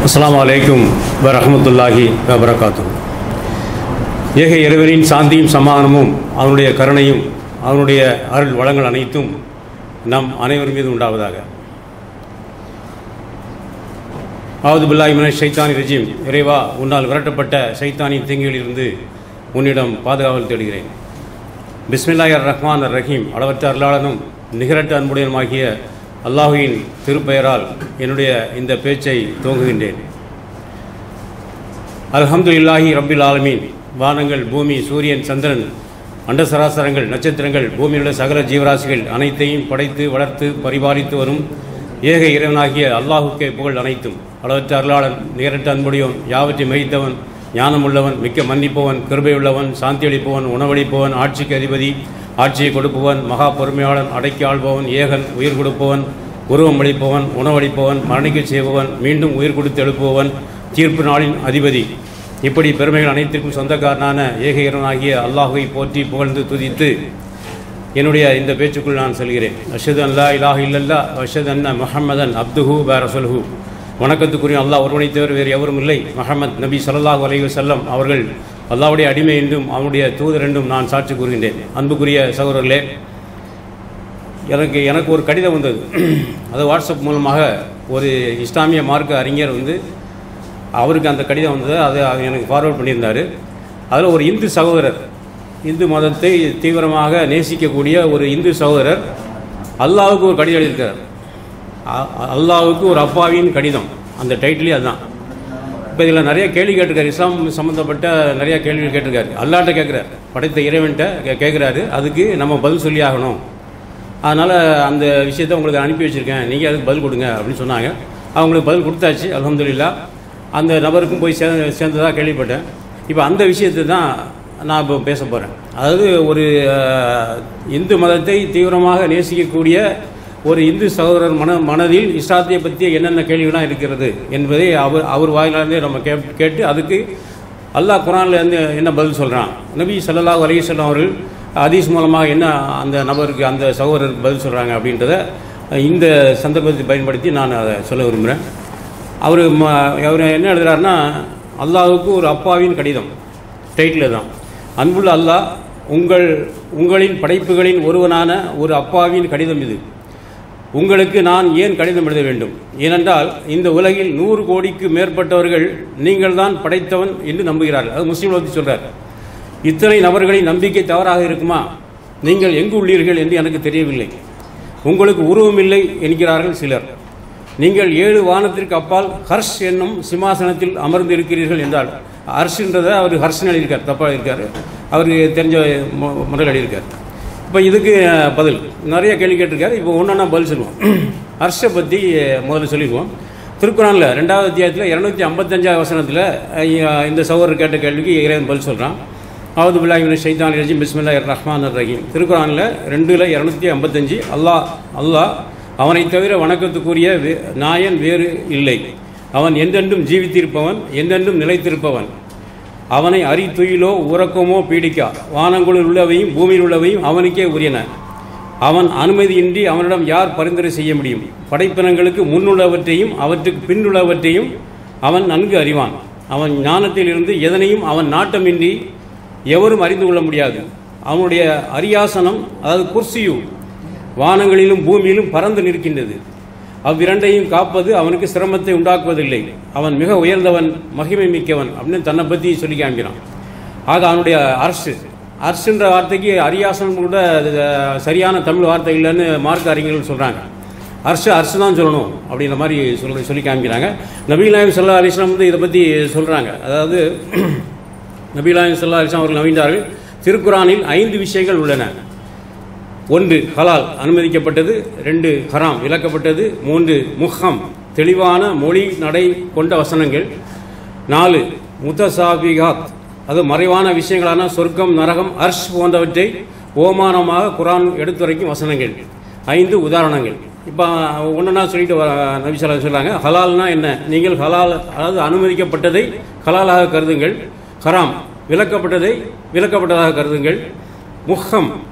அஸ்ஸலாமு அலைக்கும் வரஹமத்துல்லாஹி வபரகாத்து ஏக இறைவனின் சாந்தியும் சமாதானமும் அவனுடைய கருணையும் அவனுடைய அருள் வளங்கள் அனைத்தும் நம் அனைவர் மீது உண்டாவதாக ஆவது பில்லாஹி மின ஷைத்தானி ரஜீம் இறைவா உன்னால் விரட்டப்பட்ட ஷைத்தானின் தீங்குகளிலிருந்து உன்னிடம் பாதுகாவல் தேடுகிறேன் பிஸ்மில்லாஹி அர் ரஹ்மான் அர் ரஹீம் அளவற்ற அருளாளனும் நிகரற்ற அன்புடையனுமாகிய அல்லாஹுவின் திருப்பெயரால் என்னுடைய இந்த பேச்சை துவங்குகின்றேன் அல்ஹம்துலில்லாஹி ரப்பில் ஆலமீன் வானங்கள் பூமி சூரியன் சந்திரன் அண்ட சராசரங்கள் நட்சத்திரங்கள் பூமியில் உள்ள சகல ஜீவராசிகள் அனைத்தையும் படைத்து வளர்த்து பரிபாலித்து வரும் ஏக இறைவனாகிய அல்லாஹுக்கே புகழ் அனைத்தும் அளவற்ற அருளாளன் நிகரற்ற அன்புடையவன் யாவற்றை மகித்தவன் ஞானமுள்ளவன் மிக்க மன்னிப்பவன் கிருபையுள்ளவன் சாந்தியளிப்பவன் உணவளிப்பவன் ஆட்சிக்கு அதிபதி ஆட்சியை கொடுப்பவன் மகா பொறுமையாளன் அடக்கி ஆள்பவன் ஏகன் உயிர் கொடுப்பவன் உருவம் அளிப்பவன் உணவளிப்பவன் மரணிக்கச் செய்பவன் மீண்டும் உயிர் கொடுத்து எழுப்புபவன் தீர்ப்பு நாளின் அதிபதி இப்படி பெருமைகள் அனைத்திற்கும் சொந்தக்காரனான ஏக இறைவனாகிய அல்லாஹுவை போற்றி புகழ்ந்து துதித்து என்னுடைய இந்த பேச்சுக்குள் நான் செல்கிறேன் அஷது அல்லா இலாஹ் இல்லல்லா அஷது அன்ன முஹம்மதன் அப்துஹு ப ரசல்ஹு வணக்கத்துக்குரிய அல்லாஹ் ஒருவனை தவிர வேறு எவரும் இல்லை முஹம்மத் நபி ஸல்லல்லாஹு அலைஹி வஸல்லம் அவர்கள் அல்லாஹ்வுடைய அடிமை என்றும் அவனுடைய தூதர் என்றும் நான் சாட்சி கூறுகின்றேன் அன்புக்குரிய சகோதரர்களே எனக்கு எனக்கு ஒரு கடிதம் வந்தது அது வாட்ஸ்அப் மூலமாக ஒரு இஸ்லாமிய மார்க்க அறிஞர் வந்து அவருக்கு அந்த கடிதம் வந்தது அதை அவர் எனக்கு ஃபார்வர்ட் பண்ணியிருந்தார் அதில் ஒரு இந்து சகோதரர் இந்து மதத்தை தீவிரமாக நேசிக்கக்கூடிய ஒரு இந்து சகோதரர் அல்லாவுக்கு ஒரு கடிதம் எழுதியிருக்கிறார் அ- அல்லாவுக்கு ஒரு அப்பாவின் கடிதம் அந்த டைட்டிலே அதுதான் இப்போ இதில் நிறைய கேள்வி கேட்டிருக்காரு இஸ்லாம் சம்மந்தப்பட்ட நிறைய கேள்விகள் கேட்டிருக்காரு அல்லாட்ட கேட்குறாரு படைத்த இறைவன்கிட்ட கே- கேட்குறாரு அதுக்கு நம்ம பதில் சொல்லி ஆகணும் அதனால் அந்த விஷயத்தை உங்களுக்கு அனுப்பி வச்சுருக்கேன் நீங்கள் அதுக்கு பதில் கொடுங்க அப்படின்னு சொன்னாங்க அவங்களுக்கு பதில் கொடுத்தாச்சு அல்ஹம்துலில்லாஹ் அந்த நபருக்கும் போய் சே சேர்ந்ததாக கேள்விப்பட்டேன் இப்போ அந்த விஷயத்தை தான் நான் இப்போ பேச போகிறேன் அதாவது ஒரு அஹ், இந்து மதத்தை தீவிரமாக நேசிக்கக்கூடிய ஒரு இந்து சகோதரர் மன மனதில் இஸ்லாத்தை பற்றி என்னென்ன கேள்விகள்லாம் இருக்கிறது என்பதை அவர் அவர் வாயிலிருந்தே நம்ம கே கேட்டு அதுக்கு அல்லாஹ் குரான்ல இருந்து என்ன பதில் சொல்கிறான் நபி ஸல்லல்லாஹு அலைஹி வஸல்லம் அவர்கள் ஹதீஸ் மூலமாக என்ன அந்த நபருக்கு அந்த சகோதரருக்கு பதில் சொல்கிறாங்க அப்படின்றத இந்த சந்தர்ப்பத்தை பயன்படுத்தி நான் அதை சொல்ல விரும்புகிறேன் அவர் அவர் என்ன எழுதுறாருன்னா அல்லாஹ்வுக்கு ஒரு அப்பாவின் கடிதம் டைட்டில் தான் அன்புள்ள அல்லாஹ் உங்கள் உங்களின் படைப்புகளின் ஒருவனான ஒரு அப்பாவின் கடிதம் இது உங்களுக்கு நான் ஏன் கடிதம் எழுத வேண்டும் ஏனென்றால் இந்த உலகில் நூறு கோடிக்கு மேற்பட்டவர்கள் நீங்கள் தான் படைத்தவன் என்று நம்புகிறார்கள் அது முஸ்லீம் பற்றி சொல்றார் இத்தனை நபர்களின் நம்பிக்கை தவறாக இருக்குமா நீங்கள் எங்கு உள்ளீர்கள் என்று எனக்கு தெரியவில்லை உங்களுக்கு உருவம் இல்லை என்கிறார்கள் சிலர் நீங்கள் ஏழு வானத்திற்கு அப்பால் ஹர்ஷ் என்னும் சிம்மாசனத்தில் அமர்ந்து இருக்கிறீர்கள் என்றால் ஹர்ஷ்ன்றதை அவர் ஹர்ஷ்னு எழுதியிருக்கார் தப்பாக இருக்கார் அவருக்கு தெரிஞ்ச மு- முறையில் எழுதியிருக்கார் இப்போ இதுக்கு அஹ், பதில் நிறைய கேள்வி கேட்டிருக்காரு இப்போ ஒன்றா பதில் சொல்லுவோம் ஹர்ஷை பற்றி முதல்ல சொல்லிடுவோம் திருக்குறானில் ரெண்டாவது அத்தியாயத்தில் இரநூத்தி ஐம்பத்தஞ்சாவது வசனத்தில் அஹ், இந்த சகோதரர் கேட்ட கேள்விக்கு இறைவன் பதில் சொல்கிறான் அவது பில்லாஹிமின் ஷைத்தான் ரஜீம் பிஸ்மில்லா ரஹ்மான் ரஹீம் திருக்குறானில் ரெண்டில் இரநூத்தி ஐம்பத்தஞ்சு அல்லாஹ் அல்லாஹ் அவனை தவிர வணக்கத்துக்குரிய வே- நாயன் வேறு இல்லை அவன் என்றென்றும் ஜீவித்திருப்பவன் என்றென்றும் நிலைத்திருப்பவன் அவனை அரித்துயிலோ உறக்கமோ பீடிக்கா வானங்களில் உள்ளவையும் பூமியில் உள்ளவையும் அவனுக்கே உரியன அவன் அனுமதியின்றி அவனிடம் யார் பரிந்துரை செய்ய முடியும் படைப்பினங்களுக்கு முன்னுள்ளவற்றையும் அவற்றுக்கு பின்னுள்ளவற்றையும் அவன் நன்கு அறிவான் அவன் ஞானத்திலிருந்து எதனையும் அவன் நாட்டமின்றி எவரும் அறிந்து கொள்ள முடியாது அவனுடைய அரியாசனம் அதாவது குர்சியு வானங்களிலும் பூமியிலும் பறந்து நிற்கின்றது அவ்விரண்டையும் காப்பது அவனுக்கு சிரமத்தை உண்டாக்குவதில்லை அவன் மிக உயர்ந்தவன் மகிமை மிக்கவன் அப்படின்னு தன்னை பற்றி சொல்லி காமிக்கிறான் ஆக அவனுடைய அரசு அரசுன்ற வார்த்தைக்கு அரியாசனம் கூட அது, அஹ், சரியான தமிழ் வார்த்தை இல்லைன்னு மார்க்க அறிஞர்கள் சொல்கிறாங்க அரசு அரசு தான் சொல்லணும் அப்படின்ற மாதிரி சொல்லி சொல்லி காமிக்கிறாங்க நபீலாயம் சல்லா அலிஸ்லாம் வந்து இதை பற்றி சொல்கிறாங்க அதாவது நபீலாயம் சல்லா அலிஸ்லாம் அவர்கள் நவீந்தார்கள் திருக்குரானில் ஐந்து விஷயங்கள் உள்ளன ஒன்று ஹலால் அனுமதிக்கப்பட்டது ரெண்டு ஹராம் விலக்கப்பட்டது மூன்று முஹம் தெளிவான மொழி நடை கொண்ட வசனங்கள் நாலு முத்தசாபிகாத் அது மறைவான விஷயங்களான சொர்க்கம் நரகம் அர்ஷ் போன்றவற்றை ஓமானமாக குரான் எடுத்துரைக்கும் வசனங்கள் ஐந்து உதாரணங்கள் இப்போ ஒன்றுனா சொல்லிட்டு வ- நபி சொல்லா சொல்றாங்க ஹலால்னா என்ன நீங்கள் ஹலால் அதாவது அனுமதிக்கப்பட்டதை ஹலாலாக கருதுங்கள் ஹராம் விலக்கப்பட்டதை விலக்கப்பட்டதாக கருதுங்கள் முஹம்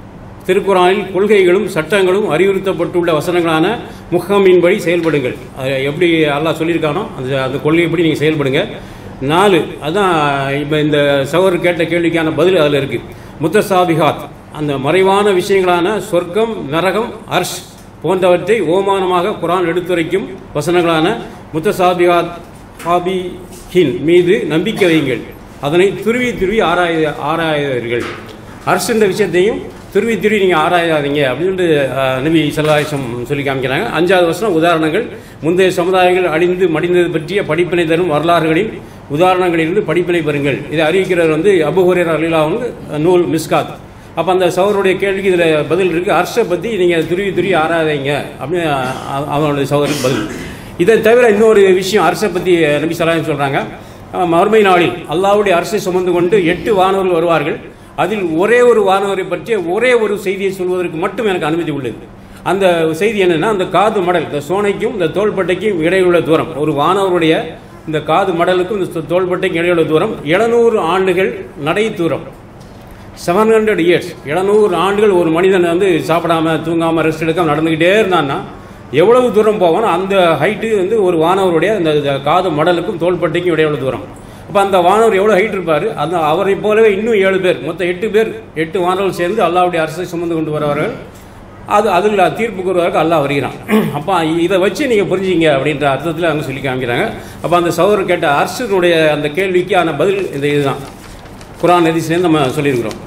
திருக்குறானில் கொள்கைகளும் சட்டங்களும் அறிவுறுத்தப்பட்டுள்ள வசனங்களான முஹம்மின்படி செயல்படுங்கள் அது எப்படி அல்லாஹ் சொல்லியிருக்கானோ அந்த அந்த கொள்கைப்படி நீங்கள் செயல்படுங்க நாலு அதான் இப்போ இந்த சகோதரர் கேட்ட கேள்விக்கான பதில் அதில் இருக்குது முத்தசாபிகாத் அந்த மறைவான விஷயங்களான சொர்க்கம் நரகம் அர்ஷ் போன்றவற்றை ஓமானமாக குரான் எடுத்துரைக்கும் வசனங்களான முத்தசாபிகாத் ஹாபிஹின் மீது நம்பிக்கை வையுங்கள் அதனை துருவி துருவி ஆராய ஆராயவர்கள் அரசு என்ற விஷயத்தையும் துருவி துருவி நீங்கள் ஆராயாதீங்க அப்படின்ட்டு அஹ், நபி சல்லாஹம் சொல்லி காமிக்கிறாங்க அஞ்சாவது வருஷம் உதாரணங்கள் முந்தைய சமுதாயங்கள் அழிந்து மடிந்தது பற்றிய படிப்பினை தரும் வரலாறுகளின் உதாரணங்களிலிருந்து படிப்பினை பெறுங்கள் இதை அறிவிக்கிறவர் வந்து அபுஹுரேர் அலிலா வந்து நூல் மிஸ்காத் அப்போ அந்த சகோதரருடைய கேள்விக்கு இதில் பதில் இருக்குது அர்ஷை பற்றி நீங்கள் துருவி துருவி ஆராதீங்க அப்படின்னு அ- அவனுடைய சகோதரருக்கு பதில் இதை தவிர இன்னொரு விஷயம் அரசை பற்றி நபி சலாஹம் சொல்கிறாங்க மறுமை நாளில் அல்லாஹ்வுடைய அரசை சுமந்து கொண்டு எட்டு வானவர்கள் வருவார்கள் அதில் ஒரே ஒரு வானவரை பற்றிய ஒரே ஒரு செய்தியை சொல்வதற்கு மட்டும் எனக்கு அனுமதி உள்ளது அந்த செய்தி என்னன்னா அந்த காது மடல் இந்த சோனைக்கும் இந்த தோள்பட்டைக்கும் இடையுள்ள தூரம் ஒரு வானவருடைய இந்த காது மடலுக்கும் இந்த தோள்பட்டைக்கும் இடையுள்ள தூரம் எழுநூறு ஆண்டுகள் நடை தூரம் செவன் ஹண்ட்ரட் இயர்ஸ் எழுநூறு ஆண்டுகள் ஒரு மனிதன் வந்து சாப்பிடாம தூங்காம ரெஸ்ட் எடுக்காம நடந்துக்கிட்டே இருந்தான்னா எவ்வளவு தூரம் போவானோ அந்த ஹைட்டு வந்து ஒரு வானவருடைய அந்த இந்த காது மடலுக்கும் தோள்பட்டைக்கும் இடையுள்ள தூரம் அப்போ அந்த வானவர் எவ்வளோ ஹைட் இருப்பார் அந்த அவரை போலவே இன்னும் ஏழு பேர் மொத்தம் எட்டு பேர் எட்டு வானவர்கள் சேர்ந்து அல்லாவுடைய அரசை சுமந்து கொண்டு வருவார்கள் அது அதில் தீர்ப்பு கூறுவதற்கு அல்லாஹ் வருகிறான் அப்போ இதை வச்சு நீங்கள் புரிஞ்சுங்க அப்படின்ற அர்த்தத்தில் அவங்க சொல்லி காமிக்கிறாங்க அப்போ அந்த சகோதரர் கேட்ட அரசனுடைய அந்த கேள்விக்கான பதில் இந்த இதுதான் குரான் ஹதீஸ்லேருந்து நம்ம சொல்லியிருக்கிறோம்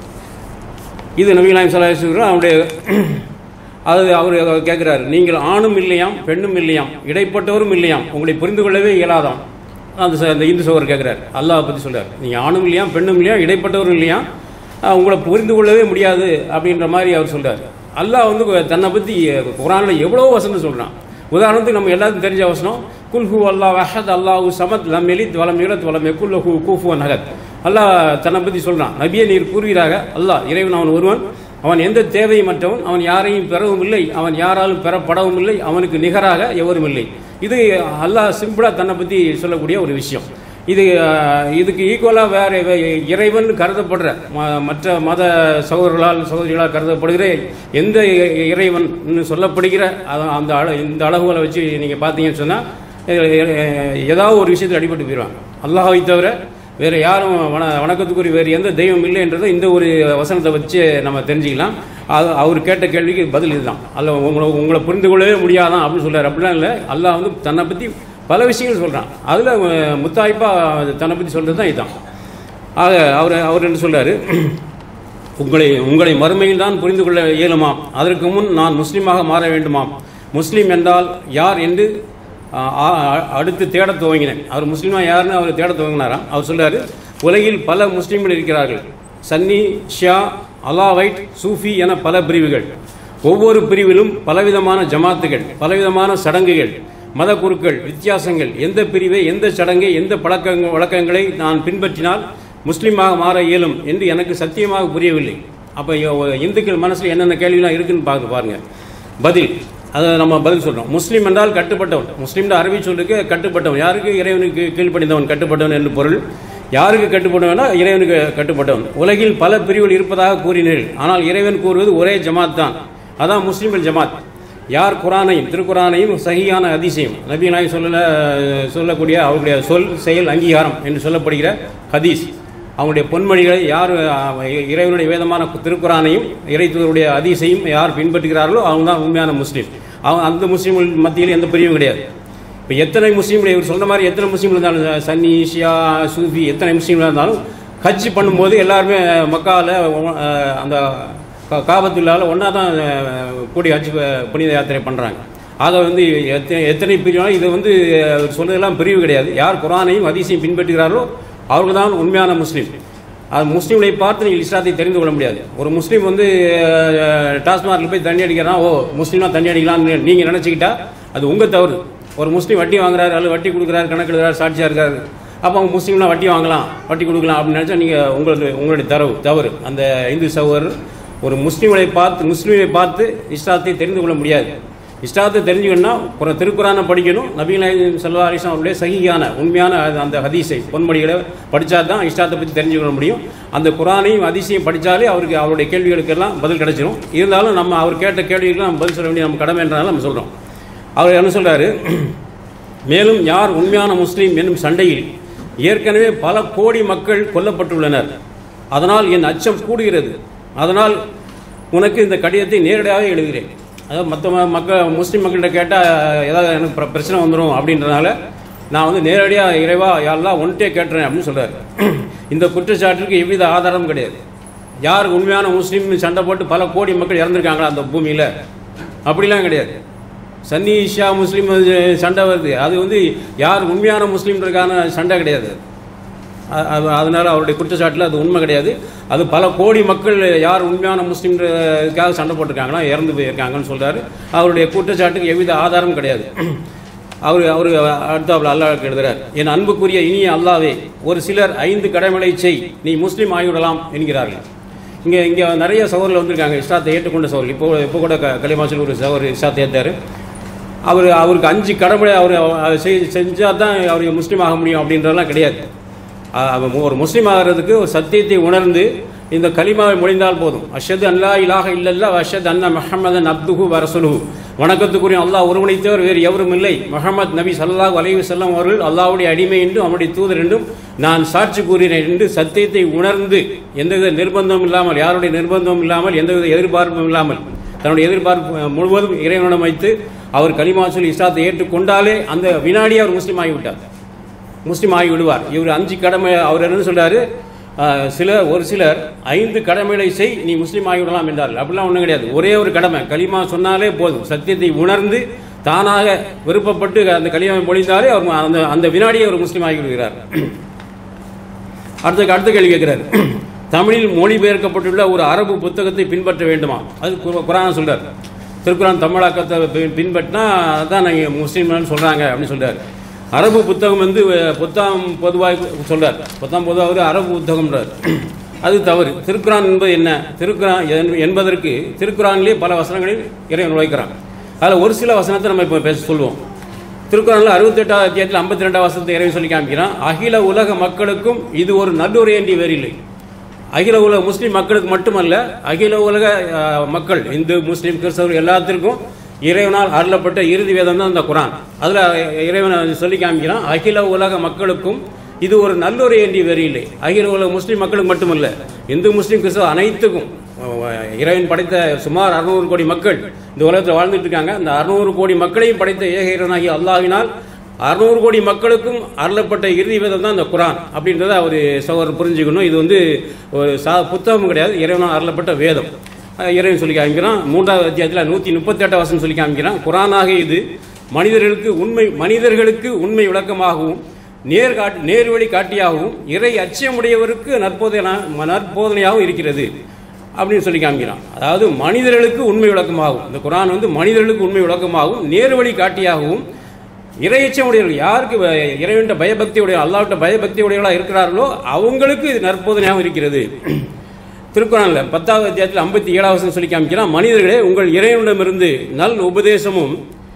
இது நபி நாயம் சலாஹ் அவருடைய அது அவர் கேட்குறாரு நீங்கள் ஆணும் இல்லையாம் பெண்ணும் இல்லையாம் இடைப்பட்டவரும் இல்லையாம் உங்களை புரிந்து கொள்ளவே இயலாதாம் அந்த ச- அந்த இந்து சோவர் கேட்குறாரு அல்லாஹ் பற்றி சொல்றாரு நீங்கள் ஆணும் இல்லையா பெண்ணும் இல்லையா இடைப்பட்டவரும் இல்லையா அஹ் உங்களை புரிந்து கொள்ளவே முடியாது அப்படின்ற மாதிரி அவர் சொல்றாரு அல்லாஹ் வந்து கு- தன்னை பற்றி குரானில் எவ்வளோ வசனம் சொல்கிறான் உதாரணத்துக்கு நம்ம எல்லாத்துக்கும் தெரிஞ்ச வசனம் குல்ஹு அல்லாஹ் அஹத் அல்லாஹு சமத் லம் எலித் வலம் யுலத் வலம் எக்குல்லஹு கூஃபுவன் அகத் அல்லாஹ் தன்னை பற்றி சொல்கிறான் நபியே நீர் கூறுவீராக அல்லாஹ் இறைவன் அவன் ஒருவன் அவன் எந்த தேவையமற்றவன் அவன் யாரையும் பெறவும் இல்லை அவன் யாராலும் பெறப்படவும் இல்லை அவனுக்கு நிகராக எவரும் இல்லை இது அல்லாஹ் சிம்பிளாக தன்னை பற்றி சொல்லக்கூடிய ஒரு விஷயம் இது அஹ், இதுக்கு ஈக்குவலாக வேற வே- இறைவன் கருதப்படுற ம- மற்ற மத சகோதரர்களால் சகோதரிகளால் கருதப்படுகிற எந்த இ- இறைவன் சொல்லப்படுகிற அத- அந்த அள இந்த அளவுகளை வச்சு நீங்கள் பார்த்தீங்கன்னு சொன்னால் ஏதாவது ஒரு விஷயத்தில் அடிபட்டு போயிடுவாங்க அல்லாஹ்வை தவிர வேற யாரும் வண வணக்கத்துக்குரிய வேறு எந்த தெய்வம் இல்லைன்றதை இந்த ஒரு வசனத்தை வச்சு நம்ம தெரிஞ்சுக்கலாம் அது அவர் கேட்ட கேள்விக்கு பதில் இதுதான் அல்ல உங்களை உங்களை புரிந்து கொள்ளவே முடியாதான் அப்படின்னு சொல்றாரு அப்படிலாம் இல்லை அல்லாஹ் வந்து தன்னை பற்றி பல விஷயங்கள் சொல்கிறான் அதில் முத்தாய்ப்பாக தன்னை பற்றி சொல்கிறது தான் இதுதான் ஆக அவர் அவர் என்ன சொல்றாரு உங்களை உங்களை மறுமையில் தான் புரிந்து கொள்ள இயலுமாம் அதற்கு முன் நான் முஸ்லீமாக மாற வேண்டுமாம் முஸ்லீம் என்றால் யார் என்று ஆ, ஆ, அடுத்து தேட துவங்கினேன் அவர் முஸ்லீமா யாருன்னு அவர் தேட துவங்கினாராம் அவர் சொல்றாரு உலகில் பல முஸ்லீம்கள் இருக்கிறார்கள் சன்னி ஷியா அலாவைட் சூஃபி என பல பிரிவுகள் ஒவ்வொரு பிரிவிலும் பலவிதமான ஜமாத்துகள் பலவிதமான சடங்குகள் மத குருக்கள் வித்தியாசங்கள் எந்த பிரிவை எந்த சடங்கை எந்த பழக்க வழக்கங்களை நான் பின்பற்றினால் முஸ்லீமாக மாற இயலும் என்று எனக்கு சத்தியமாக புரியவில்லை அப்போ இந்துக்கள் மனசில் என்னென்ன கேள்விலாம் இருக்குன்னு பார்க்க பாருங்க பதில் அதை நம்ம பதில் சொல்றோம் முஸ்லீம் என்றால் கட்டுப்பட்டவன் முஸ்லீம்ன்ற அரபி சொல்லுக்கு கட்டுப்பட்டவன் யாருக்கு இறைவனுக்கு கீழ்ப்படிந்தவன் கட்டுப்பட்டவன் என்று பொருள் யாருக்கு கட்டுப்பட்டவனா இறைவனுக்கு கட்டுப்பட்டவன் உலகில் பல பிரிவுகள் இருப்பதாக கூறினீர்கள் ஆனால் இறைவன் கூறுவது ஒரே ஜமாத் தான் அதான் முஸ்லீம்கள் ஜமாத் யார் குரானையும் திருக்குரானையும் சகியான அதிசயம் நபி நாய் சொல்ல சொல்லக்கூடிய அவருடைய சொல் செயல் அங்கீகாரம் என்று சொல்லப்படுகிற ஹதீஸ் அவங்களுடைய பொன்மொழிகளை யார் அஹ், இறைவனுடைய வேதமான திருக்குரானையும் இறைத்தூருடைய அதிசையும் யார் பின்பற்றுகிறார்களோ அவங்க தான் உண்மையான முஸ்லீம் அவங்க அந்த முஸ்லீம்கள் மத்தியில் எந்த பிரிவும் கிடையாது இப்போ எத்தனை முஸ்லீம்கள் இவர் சொன்ன மாதிரி எத்தனை முஸ்லீம்கள் இருந்தாலும் சன்னி ஷியா சூஃபி எத்தனை முஸ்லீம்கள் இருந்தாலும் ஹஜ் பண்ணும்போது எல்லாருமே மக்காவில் அந்த கா- காபத்துள்ளால ஒன்றா தான் அஹ், கூடி ஹஜ் ப- புனித யாத்திரை பண்ணுறாங்க ஆக வந்து எத்தனை எத்தனை பிரிவுனா இது வந்து அவர் சொல்றதெல்லாம் பிரிவு கிடையாது யார் குரானையும் அதிசயம் பின்பற்றுகிறார்களோ அவர்கள் தான் உண்மையான முஸ்லீம் அது முஸ்லீம்களை பார்த்து நீங்கள் இஸ்லாத்தை தெரிந்து கொள்ள முடியாது ஒரு முஸ்லீம் வந்து அஹ், டாஸ்மாகில் போய் தண்ணி அடிக்கிறான் ஓ முஸ்லீமாக தண்ணி அடிக்கலாம்னு நீங்கள் நினச்சிக்கிட்டா அது உங்கள் தவறு ஒரு முஸ்லீம் வட்டி வாங்குறாரு அல்லது வட்டி கொடுக்குறாரு கணக்கு எழுதுறாரு சாட்சியாக இருக்காரு அப்போ அவங்க முஸ்லீம்லாம் வட்டி வாங்கலாம் வட்டி கொடுக்கலாம் அப்படின்னு நினச்சா நீங்கள் உங்களுடைய உங்களுடைய தரவு தவறு அந்த இந்து சகோதரர் ஒரு முஸ்லீம்களை பார்த்து முஸ்லீமை பார்த்து இஸ்லாத்தை தெரிந்து கொள்ள முடியாது இஷ்டாத்தை தெரிஞ்சுக்கணும்னா ஒரு திருக்குறானை படிக்கணும் நபீல் நாயகம் சல்லா அலிஸ்லாம் அவருடைய சகியான உண்மையான அது- அந்த ஹதீஸை பொன்மொழிகளை படித்தா தான் இஷ்டாத்தை பற்றி தெரிஞ்சுக்க முடியும் அந்த குரானையும் ஹதீஸையும் படித்தாலே அவருக்கு அவருடைய கேள்விகளுக்கெல்லாம் பதில் கிடைச்சிரும் இருந்தாலும் நம்ம அவர் கேட்ட கேள்விகளுக்கு நம்ம பதில் சொல்ல வேண்டிய நம்ம கடமைன்றனால நம்ம சொல்கிறோம் அவர் என்ன சொல்கிறாரு மேலும் யார் உண்மையான முஸ்லீம் என்னும் சண்டையில் ஏற்கனவே பல கோடி மக்கள் கொல்லப்பட்டுள்ளனர் அதனால் என் அச்சம் கூடுகிறது அதனால் உனக்கு இந்த கடிதத்தை நேரடியாக எழுதுகிறேன் அதாவது மற்ற மக்கள் முஸ்லீம் மக்கள்கிட்ட கேட்டால் ஏதாவது எனக்கு பிர- பிரச்சனை வந்துடும் அப்படின்றனால நான் வந்து நேரடியாக இறைவா யாரெல்லாம் ஒன்ட்டே கேட்டுறேன் அப்படின்னு சொல்கிறார் இந்த குற்றச்சாட்டுக்கு எவ்வித ஆதாரமும் கிடையாது யார் உண்மையான முஸ்லீம் சண்டை போட்டு பல கோடி மக்கள் இறந்துருக்காங்களா அந்த பூமியில் அப்படிலாம் கிடையாது சன்னி ஷா முஸ்லீம் வந்து சண்டை வருது அது வந்து யார் உண்மையான முஸ்லீம்ன்றதுக்கான சண்டை கிடையாது அ- அது- அதனால அவருடைய குற்றச்சாட்டில் அது உண்மை கிடையாது அது பல கோடி மக்கள் யார் உண்மையான முஸ்லீம்ன்றதுக்காக சண்டை போட்டிருக்காங்களா இறந்து போயிருக்காங்கன்னு சொல்றாரு அவருடைய குற்றச்சாட்டுக்கு எவ்வித ஆதாரமும் கிடையாது அவர் அவர் அடுத்தாப்புல அல்லாஹ் எழுதுறார் என் அன்புக்குரிய இனிய அல்லாவே ஒரு சிலர் ஐந்து கடமைகளை செய் நீ முஸ்லீம் ஆகிவிடலாம் என்கிறார்கள் இங்கே இங்கே நிறைய சகோதரில் வந்திருக்காங்க இஸ்லாத்தை ஏற்றுக்கொண்ட சகோதரி இப்போ இப்போ கூட க கலிமாசல் ஒரு சகோதரி இஸ்லாத்தை ஏற்றாரு அவர் அவருக்கு அஞ்சு கடமை அவர் செஞ்சால் தான் அவர் முஸ்லீம் ஆக முடியும் அப்படின்றதெல்லாம் கிடையாது அஹ் அவன் ஒரு முஸ்லீம் ஆகிறதுக்கு ஒரு சத்தியத்தை உணர்ந்து இந்த கலிமாவை மொழிந்தால் போதும் அஷத் அல்லா இலாக இல்லல்லா அஷத் அண்ணா முஹம்மதன் அப்துஹு வரசுலுஹு வணக்கத்துக்குரிய அல்லாஹ் ஒருவனை தவிர வேறு எவரும் இல்லை முஹம்மத் நபி ஸல்லல்லாஹு அலைஹி வஸல்லம் அவர்கள் அல்லாஹ்வுடைய அடிமை என்றும் அவருடைய தூதர் என்றும் நான் சாட்சி கூறினேன் என்று சத்தியத்தை உணர்ந்து எந்தவித நிர்பந்தமும் இல்லாமல் யாருடைய நிர்பந்தமும் இல்லாமல் எந்தவித எதிர்பார்ப்பும் இல்லாமல் தன்னுடைய எதிர்பார்ப்பு முழுவதும் இறைவனிடம் வைத்து அவர் கலிமா சொல்லி இஸ்லாத்தை ஏற்றுக்கொண்டாலே அந்த வினாடியே அவர் முஸ்லீம் ஆகிவிட்டார் முஸ்லீம் ஆகி விடுவார் இவர் அஞ்சு கடமை அவர் என்ன சொல்றாரு ஆஹ், சில ஒரு சிலர் ஐந்து கடமைகளை செய் நீ முஸ்லீம் ஆகிவிடலாம் என்றார்கள் அப்படிலாம் ஒன்றும் கிடையாது ஒரே ஒரு கடமை கலிமா சொன்னாலே போதும் சத்தியத்தை உணர்ந்து தானாக விருப்பப்பட்டு அந்த கலிமாவை மொழிந்தாலே அவர் அந்த அந்த வினாடியே அவர் முஸ்லீம் ஆகி விடுகிறார் அடுத்த அடுத்த கேள்வி கேட்கிறார் தமிழில் மொழிபெயர்க்கப்பட்டுள்ள ஒரு அரபு புத்தகத்தை பின்பற்ற வேண்டுமா அது குர- குரான் சொல்றார் திருக்குறான் தமிழாக்கத்தை பி- பின்பற்றினா அதான் நாங்கள் முஸ்லீம்னு சொல்றாங்க அப்படின்னு சொல்றாரு அரபு புத்தகம் வந்து அஹ், புத்தகம் பொதுவாக சொல்றார் புத்தகம் பொதுவாக ஒரு அரபு புத்தகம்ன்றார் அது தவறு திருக்குறான் என்பது என்ன திருக்குறான் என்- என்பதற்கு திருக்குறானிலே பல வசனங்களில் இறைவன் நுழைக்கிறான் அதில் ஒரு சில வசனத்தை நம்ம இப்போ பேச சொல்லுவோம் திருக்குறளில் அறுபத்தெட்டாவது அத்தியாயத்தில் ஐம்பத்தி ரெண்டாம் வசனத்தை இறைவன் சொல்லி காமிக்கிறான் அகில உலக மக்களுக்கும் இது ஒரு நல்லுரையன்றி வேறில்லை அகில உலக முஸ்லீம் மக்களுக்கு மட்டுமல்ல அகில உலக அஹ், மக்கள் இந்து முஸ்லீம் கிறிஸ்தவர் எல்லாத்திற்கும் இறைவனால் அருளப்பட்ட இறுதி வேதம் தான் இந்த குரான் அதில் இறைவன் சொல்லி காமிக்கிறான் அகில உலக மக்களுக்கும் இது ஒரு நல்லுரையன்றி வேறில்லை அகில உலக முஸ்லீம் மக்களுக்கு மட்டுமல்ல இந்து முஸ்லீம் கிறிஸ்தவ அனைத்துக்கும் அஹ், இறைவன் படைத்த சுமார் அறுநூறு கோடி மக்கள் இந்த உலகத்தில் வாழ்ந்துட்டு இருக்காங்க அந்த அறுநூறு கோடி மக்களையும் படைத்த ஏக இறைவனாகிய அல்லாஹ்வினால் அறுநூறு கோடி மக்களுக்கும் அருளப்பட்ட இறுதி வேதம் தான் இந்த குரான் அப்படின்றத அவர் சகோதரர் புரிஞ்சுக்கணும் இது வந்து ஒரு சா புத்தகம் கிடையாது இறைவனால் அருளப்பட்ட வேதம் அஹ் இறைவன் சொல்லி காமிக்கிறான் மூன்றாவது அத்தியாயத்தில் நூற்றி முப்பத்தெட்டாம் வசனம் சொல்லி காமிக்கிறான் குரானாக இது மனிதர்களுக்கு உண்மை மனிதர்களுக்கு உண்மை விளக்கமாகவும் நேர் காட்டு நேர்வழி காட்டியாகவும் இறை அச்சமுடையவருக்கு நற்போதனை நற்போதனையாகவும் இருக்கிறது அப்படின்னு சொல்லி காமிக்கிறான் அதாவது மனிதர்களுக்கு உண்மை விளக்கமாகும் இந்த குரான் வந்து மனிதர்களுக்கு உண்மை விளக்கமாகவும் நேர்வழி காட்டியாகவும் இறையச்சம் உடையவர்கள் யாருக்கு வ- இறைவன்ட்ட பயபக்தி உடைய அல்லாவிட்ட பயபக்தி உடையவர்களாக இருக்கிறார்களோ அவங்களுக்கு இது நற்போதனையாகவும் இருக்கிறது திருக்குறானில் பத்தாவது அத்தியாயத்தில் ஐம்பத்தி ஏழாவது வசனம் சொல்லி காமிக்கிறான் மனிதர்களே உங்கள் இறைவனிடமிருந்து நல் உபதேசமும்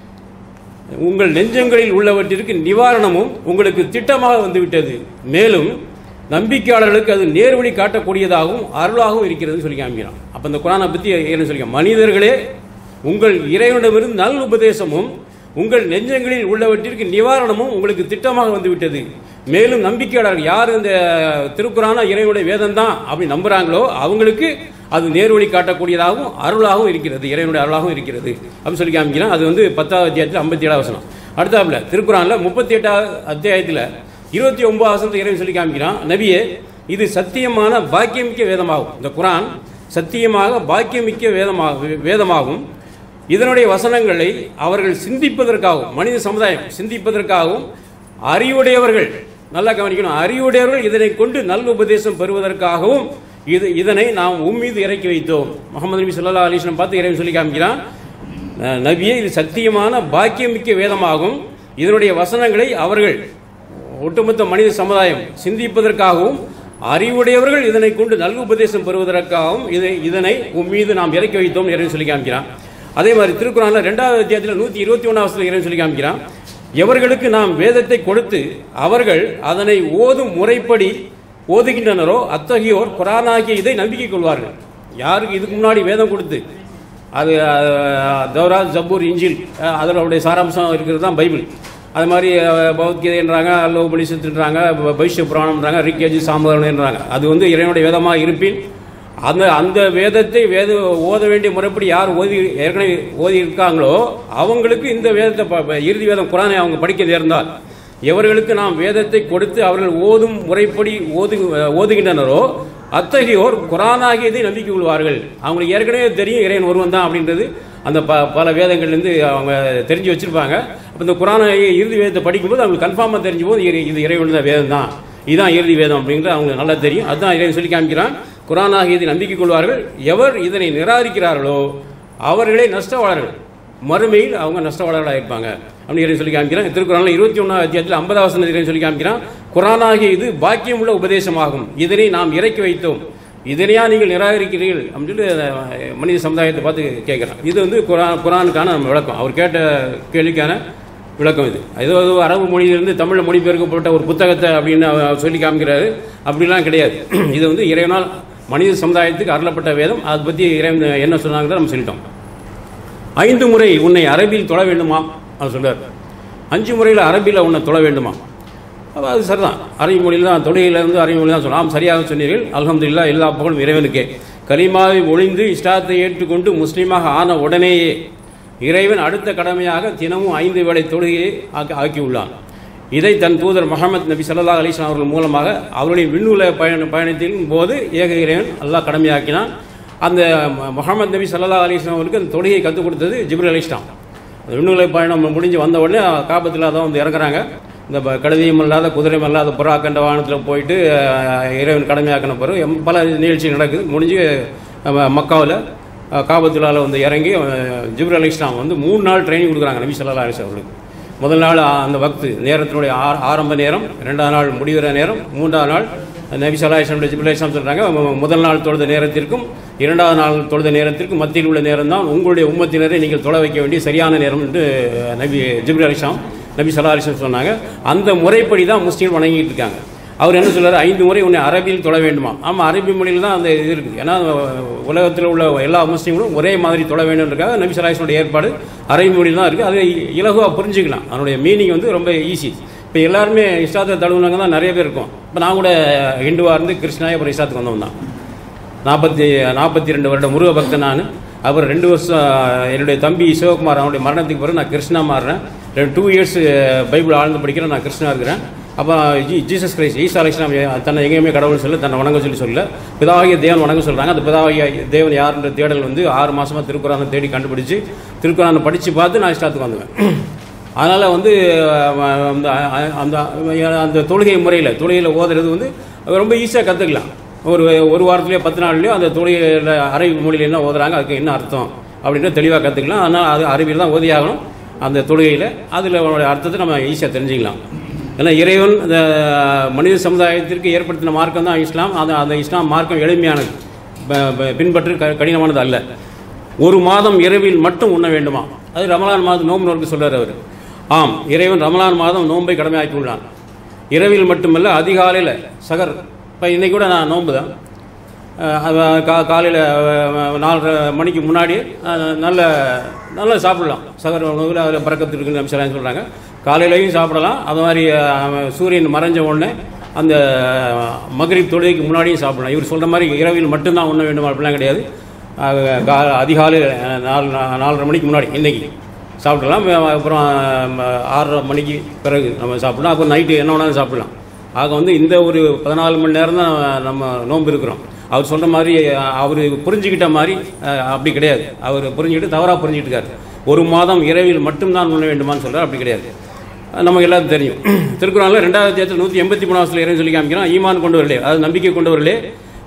உங்கள் நெஞ்சங்களில் உள்ளவற்றிற்கு நிவாரணமும் உங்களுக்கு திட்டமாக வந்துவிட்டது மேலும் நம்பிக்கையாளர்களுக்கு அது நேர்வழி காட்டக்கூடியதாகவும் அருளாகவும் இருக்கிறதுன்னு சொல்லி காமிக்கிறான் அப்போ இந்த குரானை பற்றி என்ன சொல்லி மனிதர்களே உங்கள் இறைவனிடமிருந்து நல் உபதேசமும் உங்கள் நெஞ்சங்களில் உள்ளவற்றிற்கு நிவாரணமும் உங்களுக்கு திட்டமாக வந்துவிட்டது மேலும் நம்பிக்கையாளர்கள் யார் இந்த திருக்குறான இறைவனுடைய வேதம் தான் அப்படி நம்புறாங்களோ அவங்களுக்கு அது நேர்வழி காட்டக்கூடியதாகவும் அருளாகவும் இருக்கிறது இறைவனுடைய அருளாகவும் இருக்கிறது அப்படின்னு சொல்லி காமிக்கிறான் அது வந்து பத்தாவது அத்தியாயத்தில் ஐம்பத்தி ஏழாவது வசனம் அடுத்தாப்புல திருக்குறானில் முப்பத்தி எட்டாவது அத்தியாயத்தில் இருபத்தி ஒன்பதாவது வசனத்தை இறைவன் சொல்லி காமிக்கிறான் நபியே இது சத்தியமான பாக்கியமிக்க வேதமாகும் இந்த குரான் சத்தியமாக பாக்கியமிக்க வேதமாக வேதமாகும் இதனுடைய வசனங்களை அவர்கள் சிந்திப்பதற்காகவும் மனித சமுதாயம் சிந்திப்பதற்காகவும் அறிவுடையவர்கள் நல்லா கவனிக்கணும் அறிவுடையவர்கள் இதனை கொண்டு நல்ல உபதேசம் பெறுவதற்காகவும் இது இதனை நாம் உம்மீது இறக்கி வைத்தோம் முகமது நபி ஸல்லல்லாஹு அலைஹி வஸல்லம் பார்த்து இறைவன் சொல்லி காமிக்கிறான் அஹ், நபியே இது சத்தியமான பாக்கியமிக்க வேதமாகும் இதனுடைய வசனங்களை அவர்கள் ஒட்டுமொத்த மனித சமுதாயம் சிந்திப்பதற்காகவும் அறிவுடையவர்கள் இதனை கொண்டு நல்ல உபதேசம் பெறுவதற்காகவும் இதை இதனை உன் மீது நாம் இறக்கி வைத்தோம் இறைவன் சொல்லி காமிக்கிறான் அதே மாதிரி திருக்குறானில் ரெண்டாவது அத்தியாயத்தில் நூற்றி இருபத்தி ஒன்றாவது இறைவன் சொல்லி காமிக்கிறான் எவர்களுக்கு நாம் வேதத்தை கொடுத்து அவர்கள் அதனை ஓதும் முறைப்படி ஓதுகின்றனரோ அத்தகையோர் குரானாகிய இதை நம்பிக்கை கொள்வார்கள் யாருக்கு இதுக்கு முன்னாடி வேதம் கொடுத்து அது அஹ், தௌராத் ஜப்பூர் இஞ்சில் அஹ், அதனுடைய சாராம்சம் இருக்கிறது தான் பைபிள் அது மாதிரி அஹ், பகவத்கீதைன்றாங்க அல்லோ உபனிஷத்துன்றாங்க ப- பவிஷ்ய புராணம்ன்றாங்க ரிக்கேஜி சாம்பவன்ன்றாங்க அது வந்து இறைவனுடைய வேதமாக இருப்பின் அந்த அந்த வேதத்தை வேத ஓத வேண்டிய முறைப்படி யார் ஓதி ஏற்கனவே ஓதி இருக்காங்களோ அவங்களுக்கு இந்த வேதத்தை ப- ப- இறுதி வேதம் குரானை அவங்க படிக்க நேர்ந்தால் எவர்களுக்கு நாம் வேதத்தை கொடுத்து அவர்கள் ஓதும் முறைப்படி ஓது ஓதுகின்றனரோ அத்தகையோர் குரானாகியதை நம்பிக்கை கொள்வார்கள் அவங்களுக்கு ஏற்கனவே தெரியும் இறைவன் ஒருவன் தான் அப்படின்றது அந்த ப பல வேதங்கள்லேருந்து அவங்க தெரிஞ்சு வச்சிருப்பாங்க அப்போ இந்த குரான இறுதி வேதத்தை படிக்கும்போது அவங்களுக்கு கன்ஃபார்மாக தெரிஞ்சு போது இது- இது இறைவன் தான் வேதம் தான் இதுதான் இறுதி வேதம் அப்படிங்கிறது அவங்களுக்கு நல்லா தெரியும் அதுதான் இறைவன் சொல்லி காமிக்கிறான் குரானாகியதை நம்பிக்கை கொள்வார்கள் எவர் இதனை நிராகரிக்கிறார்களோ அவர்களே நஷ்டவாளர்கள் மறுமையில் அவங்க நஷ்டவாளர்களாக இருப்பாங்க அப்படின்னு இறைவன் சொல்லி காமிக்கிறான் திருக்குறானில் இருபத்தி ஒன்றாம் அத்தியாயத்தில் ஐம்பதாவது வசனத்தில் இறைவன் சொல்லி காமிக்கிறான் குரானாகிய இது பாக்கியமுள்ள உபதேசமாகும் இதனை நாம் இறக்கி வைத்தோம் இதனையா நீங்கள் நிராகரிக்கிறீர்கள் அப்படின்னு சொல்லி அஹ், மனித சமுதாயத்தை பார்த்து கேட்குறான் இது வந்து குரான் குரானுக்கான நம்ம விளக்கம் அவர் கேட்ட கேள்விக்கான விளக்கம் இது ஏதோ ஏதோ அரபு மொழியிலிருந்து தமிழில் மொழிபெயர்க்கப்பட்ட ஒரு புத்தகத்தை அப்படின்னு அவர் சொல்லி காமிக்கிறாரு அப்படிலாம் கிடையாது இது வந்து இறைவனால் மனித சமுதாயத்துக்கு அருளப்பட்ட வேதம் அதை பற்றி இறைவன் என்ன சொன்னாங்கிறத நம்ம சொல்லிட்டோம் ஐந்து முறை உன்னை அரபியில் தொழ வேண்டுமா அவர் சொல்றார் அஞ்சு முறையில் அரபியில் உன்னை தொழ வேண்டுமா அப்ப அது சரிதான் அரபி மொழியில் தான் தொழுகையில் இருந்து அரபி மொழி தான் சொல்லலாம் சரியாக சொன்னீர்கள் அல்ஹம்துலில்லாஹ் எல்லா புகழும் இறைவனுக்கே கலிமாவை ஒளிந்து இஸ்லாத்தை ஏற்றுக்கொண்டு முஸ்லீமாக ஆன உடனேயே இறைவன் அடுத்த கடமையாக தினமும் ஐந்து வேளை தொழுகையை ஆக்கி ஆக்கியுள்ளான் இதை தன் தூதர் முகமது நபி ஸல்லல்லாஹு அலைஹி வஸல்லம் அவர்கள் மூலமாக அவருடைய விண்ணுல பயண பயணத்தின் போது ஏக இறைவன் அல்லாஹ் கடமையாக்கினான் அந்த முகமது நபி ஸல்லல்லாஹு அலைஹி வஸல்லம் அவருக்கு அந்த தொழுகையை கற்றுக் கொடுத்தது ஜிப்ரீல் அலைஹிஸ்ஸலாம் அந்த விண்ணுலை பயணம் முடிஞ்சு வந்த உடனே காபத்தில் தான் வந்து இறங்குறாங்க இந்த ப- கழுதையும் இல்லாத குதிரையும் இல்லாத புறா கண்ட வாகனத்தில் போயிட்டு அஹ், இறைவன் கடமையாக்கின பிறகு எம்- பல நிகழ்ச்சி நடக்குது முடிஞ்சு மக்காவில் காபத்துலால வந்து இறங்கி அஹ், ஜிப்ரீல் அலைஹிஸ்ஸலாம் வந்து மூணு நாள் ட்ரைனிங் கொடுக்குறாங்க நபி ஸல்லல்லாஹு அலைஹி வஸல்லம் அவர்களுக்கு முதல் நாள் ஆ- அந்த வக்து நேரத்தினுடைய ஆ- ஆரம்ப நேரம் இரண்டாவது நாள் முடிகிற நேரம் மூன்றாவது நாள் நபி சலாஹம் ஜிபுலேஷம் சொல்றாங்க மு- முதல் நாள் தொழுத நேரத்திற்கும் இரண்டாவது நாள் தொழுத நேரத்திற்கும் மத்தியில் உள்ள நேரம் தான் உங்களுடைய உம்மத்தினரை நீங்கள் தொலை வைக்க வேண்டிய சரியான நேரம் என்று நபி ஜிபுல் அலிஷாம் நபி சல்லா அலிஸ்லாம் சொன்னாங்க அந்த முறைப்படி தான் முஸ்லீம் வணங்கிட்டு இருக்காங்க அவர் என்ன சொல்றாரு ஐந்து முறை உன்னை அரபியில் தொழ வேண்டுமா ஆமாம் அரபி மொழியில் தான் அந்த இது இருக்குது ஏன்னா உலகத்தில் உள்ள எல்லா முஸ்லீம்களும் ஒரே மாதிரி தொழ வேண்டும்ன்றக்காக நபி சலாஹனுடைய ஏற்பாடு அரபி மொழியில் தான் இருக்குது அதை இலகுவாக புரிஞ்சுக்கலாம் அதனுடைய மீனிங் வந்து ரொம்ப ஈஸி இப்போ எல்லாருமே இஷ்டாத்தை தழுவுனவங்க தான் நிறைய பேர் இருக்கும் இப்போ நான் கூட ஹிந்துவாக இருந்து கிருஷ்ணாய அப்புறம் இஷ்டாத்துக்கு வந்தவன் தான் நாற்பத்தி நாற்பத்தி ரெண்டு வருடம் முருக பக்தன் நான் அப்புறம் ரெண்டு வருஷம் என்னுடைய தம்பி சிவகுமார் அவனுடைய மரணத்துக்கு பிறகு நான் கிருஷ்ணா மாறுறேன் ரெண்டு டூ இயர்ஸ் பைபிள் ஆழ்ந்து படிக்கிறேன் நான் கிருஷ்ணா இருக்கிறேன் அப்போ ஜீ ஜீசஸ் கிரைஸ்ட் ஈசா அலிஸ்லாம் தன்னை எங்கேயுமே கடவுள் சொல்ல தன்னை வணங்க சொல்லி சொல்ல பிதாகிய தேவன் வணங்க சொல்கிறாங்க அந்த பிதாகிய தேவன் யாருன்ற தேடல் வந்து ஆறு மாசமா திருக்குறானை தேடி கண்டுபிடிச்சு திருக்குறானை படித்து பார்த்து நான் இஷ்டத்துக்கு வந்துவேன் அதனால் வந்து அஹ், அந்த அந்த அந்த தொழுகை முறையில் தொழுகையில் ஓதுறது வந்து ரொம்ப ஈஸியாக கற்றுக்கலாம் ஒரு ஒரு வாரத்துலேயோ பத்து நாள்லையோ அந்த தொழுகையில் அரபி மொழியில் என்ன ஓதுறாங்க அதுக்கு என்ன அர்த்தம் அப்படின்ற தெளிவாக கற்றுக்கலாம் ஆனால் அது அரபியில் தான் ஓதியாகணும் அந்த தொழுகையில் அதில் அவனுடைய அர்த்தத்தை நம்ம ஈஸியாக தெரிஞ்சுக்கலாம் ஏன்னா இறைவன் இந்த மனித சமுதாயத்திற்கு ஏற்படுத்தின மார்க்கம் தான் இஸ்லாம் அந்த அந்த இஸ்லாம் மார்க்கம் எளிமையானது ப- ப- பின்பற்று க- கடினமானது அல்ல ஒரு மாதம் இரவில் மட்டும் உண்ண வேண்டுமா அது ரமலான் மாதம் நோன்பு நோக்கு சொல்றார் அவர் ஆம் இறைவன் ரமலான் மாதம் நோன்பை கடமையாக்கி உள்ளான் இரவில் மட்டுமல்ல அதிகாலையில் சகர் இப்போ இன்னைக்கு கூட நான் நோன்பு தான் கா காலையில் நாலரை மணிக்கு முன்னாடி அஹ், நல்ல நல்லா சாப்பிடலாம் சகர் உணவில் அதில் பறக்கத்து இருக்குன்னு அம்சம் சொல்கிறாங்க காலையிலையும் சாப்பிடலாம் அது மாதிரி அஹ், சூரியன் மறைஞ்ச உடனே அந்த மகரிப் தொழுகைக்கு முன்னாடியும் சாப்பிடலாம் இவர் சொல்கிற மாதிரி இரவில் மட்டும்தான் உண்ண வேண்டும் அப்படிலாம் கிடையாது அஹ், கா- அதிகாலை அஹ், நாலு நாலரை மணிக்கு முன்னாடி இன்னைக்கு சாப்பிடலாம் அஹ், அப்புறம் அஹ், ஆறரை மணிக்கு பிறகு நம்ம சாப்பிடலாம் அப்புறம் நைட்டு என்ன வேணாலும் சாப்பிடலாம் ஆக வந்து இந்த ஒரு பதினாலு மணி நேரம் தான் நம்ம நோன்பு இருக்கிறோம் அவர் சொல்ற மாதிரி அவர் புரிஞ்சுக்கிட்ட மாதிரி அஹ், அப்படி கிடையாது அவர் புரிஞ்சுக்கிட்டு தவறாக புரிஞ்சுக்கிட்டு இருக்காரு ஒரு மாதம் இரவில் மட்டும்தான் உண்ண வேண்டுமான்னு சொல்றாரு அப்படி கிடையாது அஹ் நமக்கு எல்லாரும் தெரியும் திருக்குறளில் ரெண்டாவது தேர்தல் நூற்றி எண்பத்தி மூணாவது இறைவன் சொல்லி காமிக்கிறான் ஈமான் கொண்டவர்களே அதாவது நம்பிக்கை கொண்டவர்களே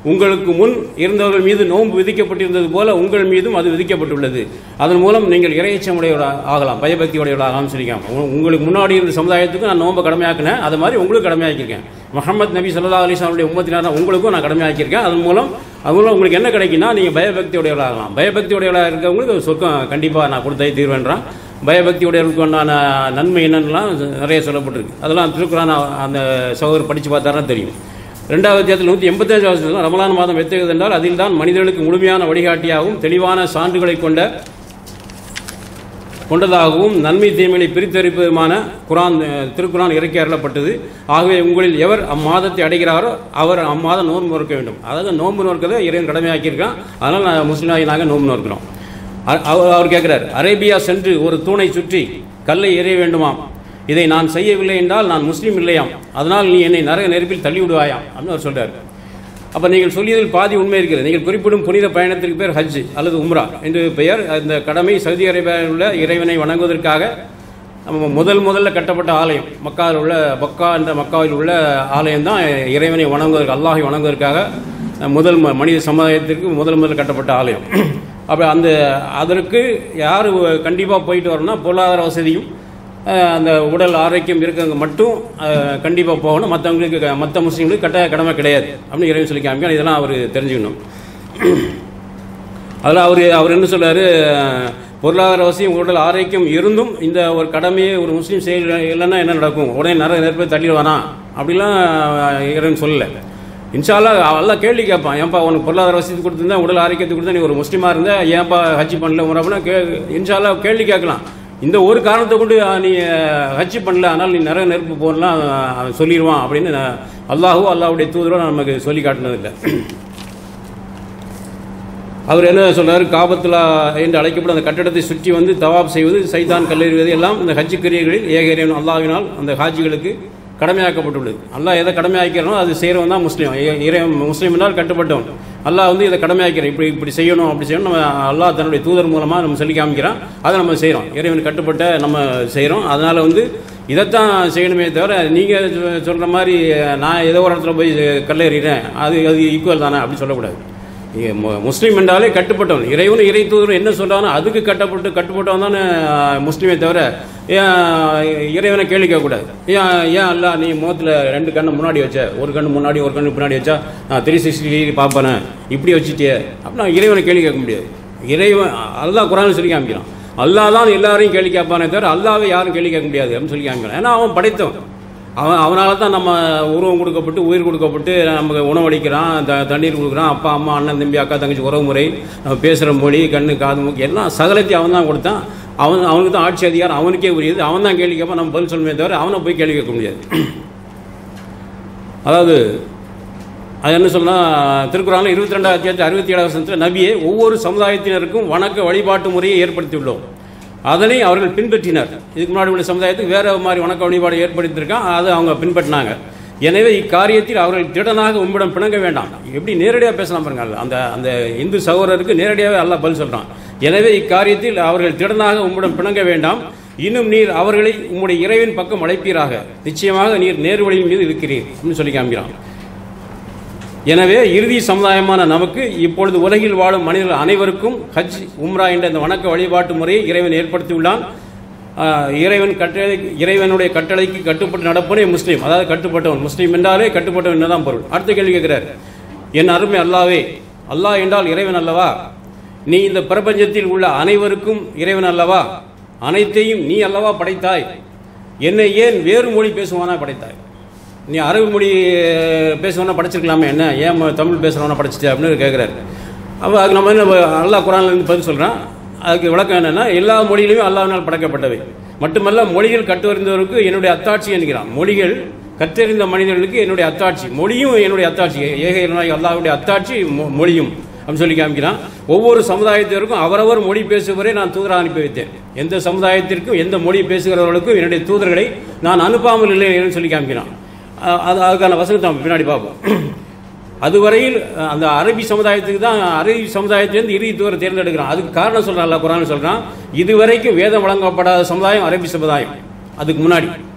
உங்களுக்கு முன் இருந்தவர்கள் மீது நோன்பு விதிக்கப்பட்டிருந்தது போல உங்கள் மீதும் அது விதிக்கப்பட்டுள்ளது அதன் மூலம் நீங்கள் இறையச்சமுடையவர்களாக ஆகலாம் பயபக்தி உடையவர்களாகலாம் சொல்லிக்காம உ- உங்களுக்கு முன்னாடி இருந்த சமுதாயத்துக்கு நான் நோன்பை கடமையாக்கினேன் அது மாதிரி உங்களுக்கு கடமையாக்கியிருக்கேன் முகமது நபி சல்லா அலிஸ்லாமுடைய உம்மத்தினார் உங்களுக்கும் நான் கடமையாக்கியிருக்கேன் அதன் மூலம் அது மூலம் உங்களுக்கு என்ன கிடைக்குன்னா நீங்கள் பயபக்தி உடையவர்களாகலாம் பயபக்தி உடையவர்களாக இருக்கவங்களுக்கு சொர்க்கம் கண்டிப்பாக நான் கொடுத்தே தீர்வேன்றான் பயபக்தி உடையவர்களுக்கு உண்டான நன்மை என்னென்னலாம் நிறைய சொல்லப்பட்டிருக்கு அதெல்லாம் திருக்குறான் அந்த சகோதரர் படித்து பார்த்தாருன்னா தெரியும் ரெண்டாவது அத்தியாயத்தில் நூற்றி எண்பத்தஞ்சு வருஷத்தில் ரமலான் மாதம் எத்தகையது என்றால் அதில் தான் மனிதர்களுக்கு முழுமையான வழிகாட்டியாகவும் தெளிவான சான்றுகளை கொண்ட கொண்டதாகவும் நன்மை தீமைகளை பிரித்தறிப்பதுமான குரான் அஹ், திருக்குரான் இறக்கி அருளப்பட்டது ஆகவே உங்களில் எவர் அம்மாதத்தை அடைகிறாரோ அவர் அம்மாதம் நோன்பு நோக்க வேண்டும் அதாவது நோன்பு நோக்கிறத இறைவன் கடமையாக்கியிருக்கான் அதனால் நான் முஸ்லீமாகி நாங்கள் நோன்பு நோக்கிறோம் அ- அவர் அவர் கேட்கிறார் அரேபியா சென்று ஒரு தூணை சுற்றி கல்லை எறிய வேண்டுமாம் இதை நான் செய்யவில்லை என்றால் நான் முஸ்லீம் இல்லையாம் அதனால் நீ என்னை நரக நெருப்பில் தள்ளி விடுவாயாம் அப்படின்னு அவர் சொல்றார் அப்ப நீங்கள் சொல்லியதில் பாதி உண்மை இருக்கிறது நீங்கள் குறிப்பிடும் புனித பயணத்திற்கு பேர் ஹஜ் அல்லது உம்ரா என்று பெயர் அந்த கடமை சவுதி அரேபியாவில் உள்ள இறைவனை வணங்குவதற்காக நம்ம முதல் முதல்ல கட்டப்பட்ட ஆலயம் மக்காவில் உள்ள பக்கா என்ற மக்காவில் உள்ள ஆலயம் தான் இறைவனை வணங்குவதற்கு அல்லாஹை வணங்குவதற்காக முதல் ம- மனித சமுதாயத்திற்கு முதல் முதல்ல கட்டப்பட்ட ஆலயம் அப்போ அந்த அதற்கு யார் கண்டிப்பாக போயிட்டு வரணும்னா பொருளாதார வசதியும் அஹ், அந்த உடல் ஆரோக்கியம் இருக்கவங்க மட்டும் கண்டிப்பாக போகணும் மற்றவங்களுக்கு மற்ற முஸ்லீம்களுக்கு கட்டாய கடமை கிடையாது அப்படின்னு இறைவன் சொல்லி காமிக்க இதெல்லாம் அவர் தெரிஞ்சுக்கணும் அதில் அவர் அவர் என்ன சொல்றாரு பொருளாதார வசதியும் உடல் ஆரோக்கியம் இருந்தும் இந்த ஒரு கடமையை ஒரு முஸ்லீம் செய்ய இல்லைன்னா என்ன நடக்கும் உடனே நிறைய நெருப்பை தள்ளிடுவானா அப்படிலாம் இறைவன் சொல்லலை இன்ஷால்லா எல்லாம் கேள்வி கேட்பான் ஏன்பா உனக்கு பொருளாதார வசதி கொடுத்துருந்தா உடல் ஆரோக்கியத்தை கொடுத்தா நீ ஒரு முஸ்லீமாக இருந்தா ஏன்பா ஹஜ்ஜி பண்ணல உறவுனா கே இன்ஷால்லா கேள்வி கேட்கலாம் இந்த ஒரு காரணத்தை கொண்டு அஹ், நீ அஹ், ஹஜ்ஜி பண்ணல ஆனால் நீ நிறைய நெருப்பு போடலாம் அவன் சொல்லிடுவான் அப்படின்னு நான் அல்லாஹோ அல்லாஹ்வுடைய தூதரோ நமக்கு சொல்லி காட்டினதில்லை அவர் என்ன சொல்றாரு காபத்துலா என்று அழைக்கப்படும் அந்த கட்டடத்தை சுற்றி வந்து தவாப் செய்வது சைதான் கல்லெறிவது எல்லாம் இந்த ஹஜ்ஜு கிரியர்களில் ஏக இறைவன் அல்லாஹ்வினால் அந்த ஹாஜிகளுக்கு கடமையாக்கப்பட்டுள்ளது அல்லாஹ் எதை கடமையாக்கிறானோ அது செய்கிறவன் தான் முஸ்லீம் இ- இறைவன் முஸ்லீம் என்றால் கட்டுப்பட்டவன் அல்லாஹ் வந்து இதை கடமையாக்கிறான் இப்படி இப்படி செய்யணும் அப்படி செய்யணும் நம்ம அல்லாஹ் தன்னுடைய தூதர் மூலமாக நம்ம சொல்லி காமிக்கிறான் அதை நம்ம செய்கிறோம் இறைவன் கட்டுப்பட்ட நம்ம செய்கிறோம் அதனால் வந்து இதைத்தான் செய்யணுமே தவிர நீங்கள் சொல்கிற மாதிரி நான் ஏதோ ஒரு இடத்துல போய் கல்லெறிகிறேன் அது அது ஈக்குவல் தானே அப்படி சொல்லக்கூடாது இங்க மு- முஸ்லீம் என்றாலே கட்டுப்பட்டவன் இறைவனும் இறை தூதரும் என்ன சொல்றானோ அதுக்கு கட்டப்பட்டு கட்டுப்பட்டவன் தானே முஸ்லீமே தவிர ஏன் இறைவனை கேள்வி கேட்கக்கூடாது ஏன் ஏன் அல்ல நீ முகத்தில் ரெண்டு கண்ணு முன்னாடி வச்ச ஒரு கண்ணு முன்னாடி ஒரு கண்ணு பின்னாடி வச்சா நான் த்ரீ சிக்ஸ்டி டிகிரி பார்ப்பேனே இப்படி வச்சுட்டியே அப்படின்னா இறைவனை கேள்வி கேட்க முடியாது இறைவன் அல்லாஹ் குரான் சொல்லி காமிக்கிறான் அல்லாஹ் தான் எல்லாரையும் கேள்வி கேட்பானே தவிர அல்லாவே யாரும் கேள்வி கேட்க முடியாது அப்படின்னு சொல்லி காமிக்கிறான் ஏன்னா அவன் படைத்தவன் அவன் அவனால தான் நம்ம உருவம் கொடுக்கப்பட்டு உயிர் கொடுக்கப்பட்டு நமக்கு உணவளிக்கிறான் த தண்ணீர் கொடுக்குறான் அப்பா அம்மா அண்ணன் தம்பி அக்கா தங்கச்சி உறவு முறை நம்ம பேசுகிற மொழி கண்ணு காது மூக்கு எல்லாம் சகலத்தையும் அவன் தான் கொடுத்தான் அவன் அவனுக்கு தான் ஆட்சி அதிகாரம் அவனுக்கே உரியது அவன் தான் கேள்வி கேட்பான் நம்ம பதில் சொல்லணுமே தவிர அவனை போய் கேள்வி கேட்க முடியாது அதாவது அது என்ன சொன்னா திருக்குறானில் இருபத்தி ரெண்டாவது அத்தியாயத்தில் அறுபத்தி ஏழாவது வருஷத்தில் நபியே ஒவ்வொரு சமுதாயத்தினருக்கும் வணக்க வழிபாட்டு முறையை ஏற்படுத்தியுள்ளோம் அதனை அவர்கள் பின்பற்றினர் இதுக்கு முன்னாடி உள்ள சமுதாயத்துக்கு வேற மாதிரி வணக்க வழிபாடு ஏற்படுத்தியிருக்கான் அதை அவங்க பின்பற்றினாங்க எனவே இக்காரியத்தில் அவர்கள் திடனாக உம்மிடம் பிணங்க வேண்டாம் எப்படி நேரடியாக பேசலாம் பாருங்க அல்ல. அந்த அந்த இந்து சகோதரருக்கு நேரடியாகவே அல்லாஹ் பதில் சொல்றான் எனவே இக்காரியத்தில் அவர்கள் திடனாக உம்மிடம் பிணங்க வேண்டாம் இன்னும் நீர் அவர்களை உம்முடைய இறைவன் பக்கம் அழைப்பீராக நிச்சயமாக நீர் நேர்வழியின் மீது இருக்கிறீர் அப்படின்னு சொல்லி காமிக்கிறான் எனவே இறுதி சமுதாயமான நமக்கு இப்பொழுது உலகில் வாழும் மனிதர்கள் அனைவருக்கும் ஹஜ் உம்ரா என்ற இந்த வணக்க வழிபாட்டு முறையை இறைவன் ஏற்படுத்தியுள்ளான் ஆஹ், இறைவன் கட்டளை இறைவனுடைய கட்டளைக்கு கட்டுப்பட்டு நடப்பனே முஸ்லீம் அதாவது கட்டுப்பட்டவன் முஸ்லீம் என்றாலே கட்டுப்பட்டவன் என்னதான் பொருள் அடுத்த கேள்வி கேட்கிறார் என் அருமை அல்லாவே அல்லாஹ் என்றால் இறைவன் அல்லவா நீ இந்த பிரபஞ்சத்தில் உள்ள அனைவருக்கும் இறைவன் அல்லவா அனைத்தையும் நீ அல்லவா படைத்தாய் என்னை ஏன் வேறு மொழி பேசுவானா படைத்தாய் நீ அரபு மொழி பேசுவனா படிச்சிருக்கலாமே என்ன ஏன் ம- தமிழ் பேசுகிறவனா படிச்சிட்டு அப்படின்னு கேட்குறாரு அப்போ அதுக்கு நம்ம என்ன அல்லாஹ் குரான்ல இருந்து பதில் சொல்கிறான் அதுக்கு விளக்கம் என்னன்னா எல்லா மொழியிலுமே அல்லாஹ்வினால் படைக்கப்பட்டவை மட்டுமல்ல மொழிகள் கற்றறிந்தவருக்கு என்னுடைய அத்தாட்சி என்கிறான் மொழிகள் கற்றறிந்த மனிதர்களுக்கு என்னுடைய அத்தாட்சி மொழியும் என்னுடைய அத்தாட்சி ஏக இறைவனாகிய அல்லாஹ்வுடைய அத்தாட்சி மொ- மொழியும் அப்படின்னு சொல்லி காமிக்கிறான் ஒவ்வொரு சமுதாயத்திற்கும் அவரவர் மொழி பேசுவரை நான் தூதராக அனுப்பி வைத்தேன் எந்த சமுதாயத்திற்கும் எந்த மொழி பேசுகிறவர்களுக்கும் என்னுடைய தூதர்களை நான் அனுப்பாமல் இல்லை என்று சொல்லி காமிக்கிறான் அஹ் அது அதுக்கான வசனத்தை நம்ம பின்னாடி பார்ப்போம் அதுவரையில் அஹ், அந்த அரபி சமுதாயத்துக்கு தான் அரபி சமுதாயத்திலிருந்து இறுதி தூரம் தேர்ந்தெடுக்கிறான் அதுக்கு காரணம் சொல்றான் அல்ல குரான் சொல்றான் இதுவரைக்கும் வேதம் வழங்கப்படாத சமுதாயம் அரபி சமுதாயம் அதுக்கு முன்னாடி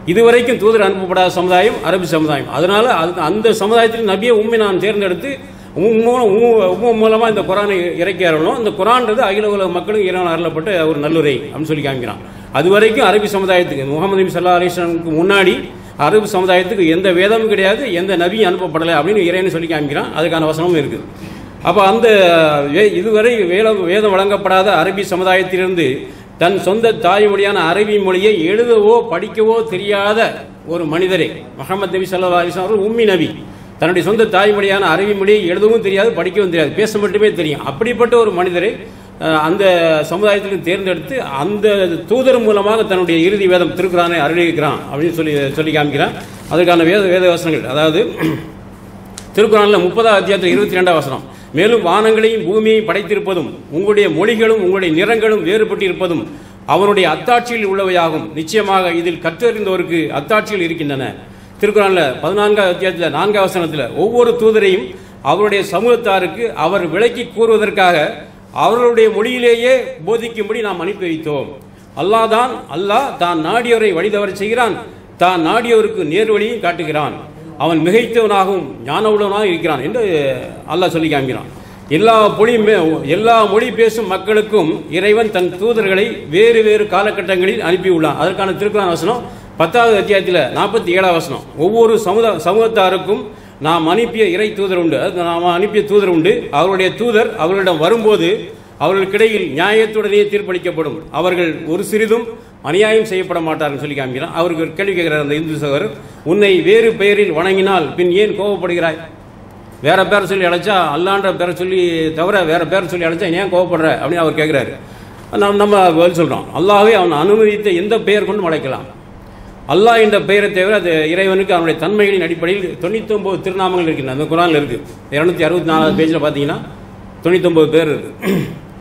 இதுவரைக்கும் தூதர் அனுப்பப்படாத சமுதாயம் அரபு சமுதாயம் அதனால அது அந்த சமுதாயத்தில் நபியை உண்மை நான் தேர்ந்தெடுத்து உம் மூலம் உம் உம் மூலமா இந்த குரானை இறக்கி அருளணும் இந்த குரான்றது அகில உலக மக்களுக்கு இறைவன் அருளப்பட்ட ஒரு நல்லுரை அப்படின்னு சொல்லி காமிக்கிறான் அது வரைக்கும் அரபி சமுதாயத்துக்கு முகமது நபி சல்லா அலிஸ்லாமுக்கு முன்னாடி அரபு சமுதாயத்துக்கு எந்த வேதமும் கிடையாது எந்த நபியும் அனுப்பப்படலை அப்படின்னு இறைவன் சொல்லி காமிக்கிறான் அதுக்கான வசனமும் இருக்குது அப்போ அந்த வே- இதுவரை வேல வேதம் வழங்கப்படாத அரபி சமுதாயத்திலிருந்து தன் சொந்த தாய்மொழியான அரபி மொழியை எழுதவோ படிக்கவோ தெரியாத ஒரு மனிதரே முகமது நபி சல்லா அலிஸ்லாம் அவர்கள் உம்மி நபி தன்னுடைய சொந்த தாய்மொழியான அரபி மொழியை எழுதவும் தெரியாது படிக்கவும் தெரியாது பேச மட்டுமே தெரியும் அப்படிப்பட்ட ஒரு மனிதரை அஹ், அந்த சமுதாயத்திலும் தேர்ந்தெடுத்து அந்த தூதர் மூலமாக தன்னுடைய இறுதி வேதம் திருக்குறானை அருளியிருக்கிறான் அப்படின்னு சொல்லி சொல்லி காமிக்கிறான் அதற்கான வேத வேத வசனங்கள் அதாவது திருக்குறானில் முப்பதாம் அத்தியாயத்தில் இருபத்தி ரெண்டாம் வசனம் மேலும் வானங்களையும் பூமியையும் படைத்திருப்பதும் உங்களுடைய மொழிகளும் உங்களுடைய நிறங்களும் வேறுபட்டிருப்பதும் அவனுடைய அத்தாட்சியில் உள்ளவையாகும் நிச்சயமாக இதில் கற்றறிந்தோருக்கு அத்தாட்சிகள் இருக்கின்றன திருக்குறானில் பதினான்காம் அத்தியாயத்தில் நான்காம் வசனத்தில் ஒவ்வொரு தூதரையும் அவருடைய சமூகத்தாருக்கு அவர் விளக்கி கூறுவதற்காக அவர்களுடைய மொழியிலேயே போதிக்கும்படி நாம் அனுப்பி வைத்தோம் அல்லாஹ் தான் அல்லாஹ் தான் நாடியோரை வழிதவறச் செய்கிறான் தான் நாடியோருக்கு நேர்வழியும் காட்டுகிறான் அவன் மிகைத்தவனாகவும் ஞான உள்ளவனாகவும் இருக்கிறான் என்று அல்லாஹ் சொல்லி காமிக்கிறான் எல்லா மொழி எல்லா மொழி பேசும் மக்களுக்கும் இறைவன் தன் தூதர்களை வேறு வேறு காலகட்டங்களில் அனுப்பியுள்ளான் அதற்கான திருக்குறான் வசனம் பத்தாவது அத்தியாயத்தில் நாற்பத்தி ஏழாம் வசனம் ஒவ்வொரு சமுத சமூகத்தாருக்கும் நாம் அனுப்பிய இறை தூதர் உண்டு அது நாம் அனுப்பிய தூதர் உண்டு அவருடைய தூதர் அவர்களிடம் வரும்போது அவர்களுக்கிடையில் நியாயத்துடனே தீர்ப்பளிக்கப்படும் அவர்கள் ஒரு சிறிதும் அநியாயம் செய்யப்பட மாட்டார்கள் சொல்லி காமிக்கிறான் அவருக்கு ஒரு கேள்வி கேட்கிறார் அந்த இந்து சகோதரர் உன்னை வேறு பெயரில் வணங்கினால் பின் ஏன் கோபப்படுகிறாய் வேற பேரை சொல்லி அழைச்சா அல்லான்ற பேரை சொல்லி தவிர வேற பேரை சொல்லி அழைச்சா ஏன் கோவப்படுற அப்படின்னு அவர் கேட்குறாரு நம்ம நம்ம பதில் சொல்கிறோம் அல்லாஹ்வே அவன் அனுமதித்த எந்த பெயர் கொண்டும் அழைக்கலாம் அல்லாஹ் என்ற பெயரை தவிர அது இறைவனுக்கு அவனுடைய தன்மைகளின் அடிப்படையில் தொண்ணூத்தொம்பது திருநாமங்கள் இருக்கின்றன அந்த குரானில் இருக்குது இரநூத்தி அறுபத்தி நாலாவது பேஜில் பார்த்தீங்கன்னா தொண்ணூத்தொம்பது பேர் இருக்கு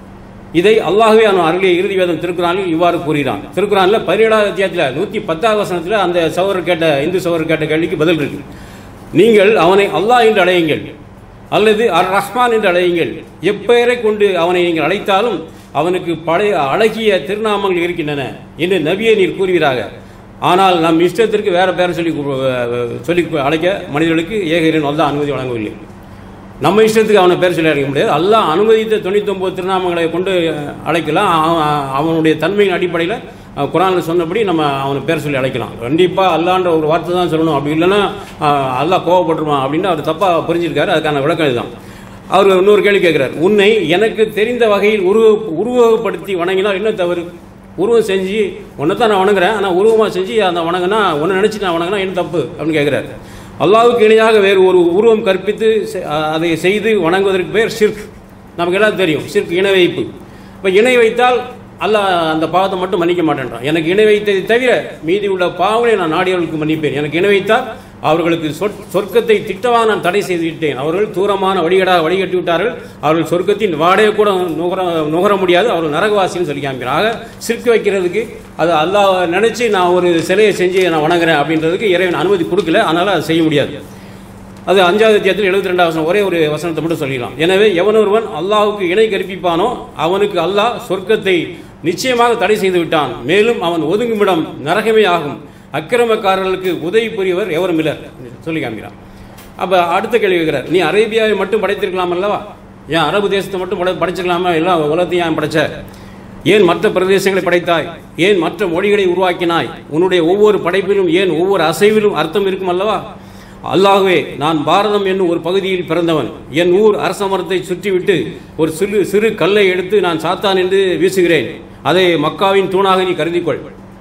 இதை அல்லாஹ்வே அவன் அருளிய இறுதி வேதம் திருக்குறானில் இவ்வாறு கூறுகிறான் திருக்குறானில் பதினேழாவது அத்தியாயத்தில் நூற்றி பத்தாவது வசனத்தில் அந்த சகோதரர் கேட்ட இந்து சகோதரர் கேட்ட கேள்விக்கு பதில் இருக்கு நீங்கள் அவனை அல்லாஹ் என்று அழையுங்கள் அல்லது அர் ரஹ்மான் என்று அழையுங்கள் எப்பெயரை கொண்டு அவனை நீங்கள் அழைத்தாலும் அவனுக்கு பழைய அழகிய திருநாமங்கள் இருக்கின்றன என்று நபியை நீர் கூறுவீராக ஆனால் நம் இஷ்டத்திற்கு வேற பேரை சொல்லி கூ- சொல்லி அழைக்க மனிதர்களுக்கு ஏக இறைவன் அல்லாஹ் அனுமதி வழங்கவில்லை நம்ம இஷ்டத்துக்கு அவனை பேர் சொல்லி அழைக்க முடியாது அல்லாஹ் அனுமதித்த தொண்ணூத்தொம்பது திருநாமங்களை கொண்டு அழைக்கலாம் அவன் அவனுடைய தன்மையின் அடிப்படையில் குரானில் சொன்னபடி நம்ம அவனை பேர் சொல்லி அழைக்கலாம் கண்டிப்பாக அல்லான்ற ஒரு வார்த்தை தான் சொல்லணும் அப்படி இல்லைன்னா அஹ், அல்லாஹ் கோவப்பட்டுருவான் அப்படின்னு அவர் தப்பாக புரிஞ்சிருக்காரு அதுக்கான விளக்கம் இதுதான் அவர் இன்னொரு கேள்வி கேட்கிறார் உன்னை எனக்கு தெரிந்த வகையில் உருவ உருவகப்படுத்தி வணங்கினால் என்ன தவறு உருவம் செஞ்சு உன்னை தான் நான் வணங்குறேன் ஆனால் உருவமாக செஞ்சு அந்த வணங்கினா உன்னை நினச்சி நான் வணங்கினா என்ன தப்பு அப்படின்னு கேட்குறாரு அல்லாஹ்வுக்கு இணையாக வேறு ஒரு உருவம் கற்பித்து செ- அதை செய்து வணங்குவதற்கு பேர் ஷிர்க் நமக்கு எல்லாம் தெரியும் ஷிர்க் இணை வைப்பு இப்போ இணை வைத்தால் அல்லாஹ் அந்த பாவத்தை மட்டும் மன்னிக்க மாட்டேன்றான் எனக்கு இணை வைத்ததை தவிர மீதி உள்ள பாவங்களை நான் நாடியவர்களுக்கு மன்னிப்பேன் எனக்கு இணை வைத்தால் அவர்களுக்கு சொற்- சொர்க்கத்தை திட்டமாக நான் தடை செய்து விட்டேன் அவர்கள் தூரமான வழிகடாக வழிகட்டி விட்டார்கள் அவர்கள் சொர்க்கத்தின் வாடையை கூட நுகர நுகர முடியாது அவர்கள் நரகவாசின்னு சொல்லி காமிக்கிறாங்க ஆக சிற்க வைக்கிறதுக்கு அது அல்லாஹ் நினைச்சு நான் ஒரு சிலையை செஞ்சு நான் வணங்குறேன் அப்படின்றதுக்கு இறைவன் அனுமதி கொடுக்கல அதனால அதை செய்ய முடியாது அது அஞ்சாவது அத்தியாயத்தில் எழுபத்தி ரெண்டாவது வசனம் ஒரே ஒரு வசனத்தை மட்டும் சொல்லிடலாம் எனவே எவனொருவன் அல்லாஹ்வுக்கு இணை கற்பிப்பானோ அவனுக்கு அல்லாஹ் சொர்க்கத்தை நிச்சயமாக தடை செய்து விட்டான் மேலும் அவன் ஒதுங்குமிடம் நரகமே ஆகும் அக்கிரமக்காரர்களுக்கு உதவி புரியவர் எவரும் இல்லை சொல்லி காமிக்கிறான் அப்போ அடுத்த கேள்வி கேட்கிறார் நீ அரேபியாவை மட்டும் படைத்திருக்கலாம் அல்லவா ஏன் அரபு தேசத்தை மட்டும் படை படைச்சிக்கலாமா எல்லாம் உலகத்தையும் ஏன் படைச்ச ஏன் மற்ற பிரதேசங்களை படைத்தாய் ஏன் மற்ற மொழிகளை உருவாக்கினாய் உன்னுடைய ஒவ்வொரு படைப்பிலும் ஏன் ஒவ்வொரு அசைவிலும் அர்த்தம் இருக்கும் அல்லவா அல்லாகவே நான் பாரதம் என்னும் ஒரு பகுதியில் பிறந்தவன் என் ஊர் அரச மரத்தை சுற்றிவிட்டு ஒரு சிறு சிறு கல்லை எடுத்து நான் சாத்தான் என்று வீசுகிறேன் அதை மக்காவின் தூணாக நீ கருதிக்கொள்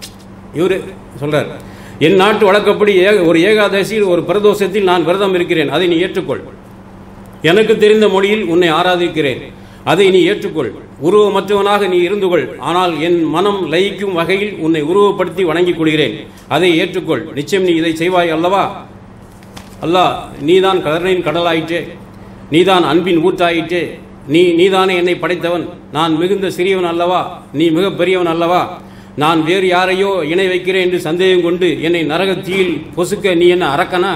இவரு சொல்றார் என் நாட்டு வழக்கப்படி ஏக- ஒரு ஏகாதசியில் ஒரு பிரதோஷத்தில் நான் விரதம் இருக்கிறேன் அதை நீ ஏற்றுக்கொள் எனக்கு தெரிந்த மொழியில் உன்னை ஆராதிக்கிறேன் அதை நீ ஏற்றுக்கொள் உருவமற்றவனாக நீ இருந்து கொள் ஆனால் என் மனம் லயிக்கும் வகையில் உன்னை உருவப்படுத்தி வணங்கிக் கொள்கிறேன் அதை ஏற்றுக்கொள் நிச்சயம் நீ இதை செய்வாய் அல்லவா அல்லாஹ் நீதான் கருணையின் கடலாயிற்றே நீதான் அன்பின் ஊத்தாயிற்றே நீ நீதானே என்னை படைத்தவன் நான் மிகுந்த சிறியவன் அல்லவா நீ மிக பெரியவன் அல்லவா நான் வேறு யாரையோ இணை வைக்கிறேன் என்று சந்தேகம் கொண்டு என்னை நரகத் தீயில் பொசுக்க நீ என்ன அரக்கனா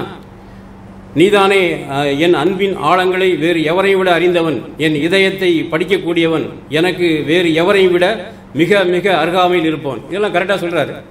நீதானே அஹ், என் அன்பின் ஆழங்களை வேறு எவரையும் விட அறிந்தவன் என் இதயத்தை படிக்கக்கூடியவன் எனக்கு வேறு எவரையும் விட மிக மிக அருகாமையில் இருப்பவன் இதெல்லாம் கரெக்டாக சொல்றாரு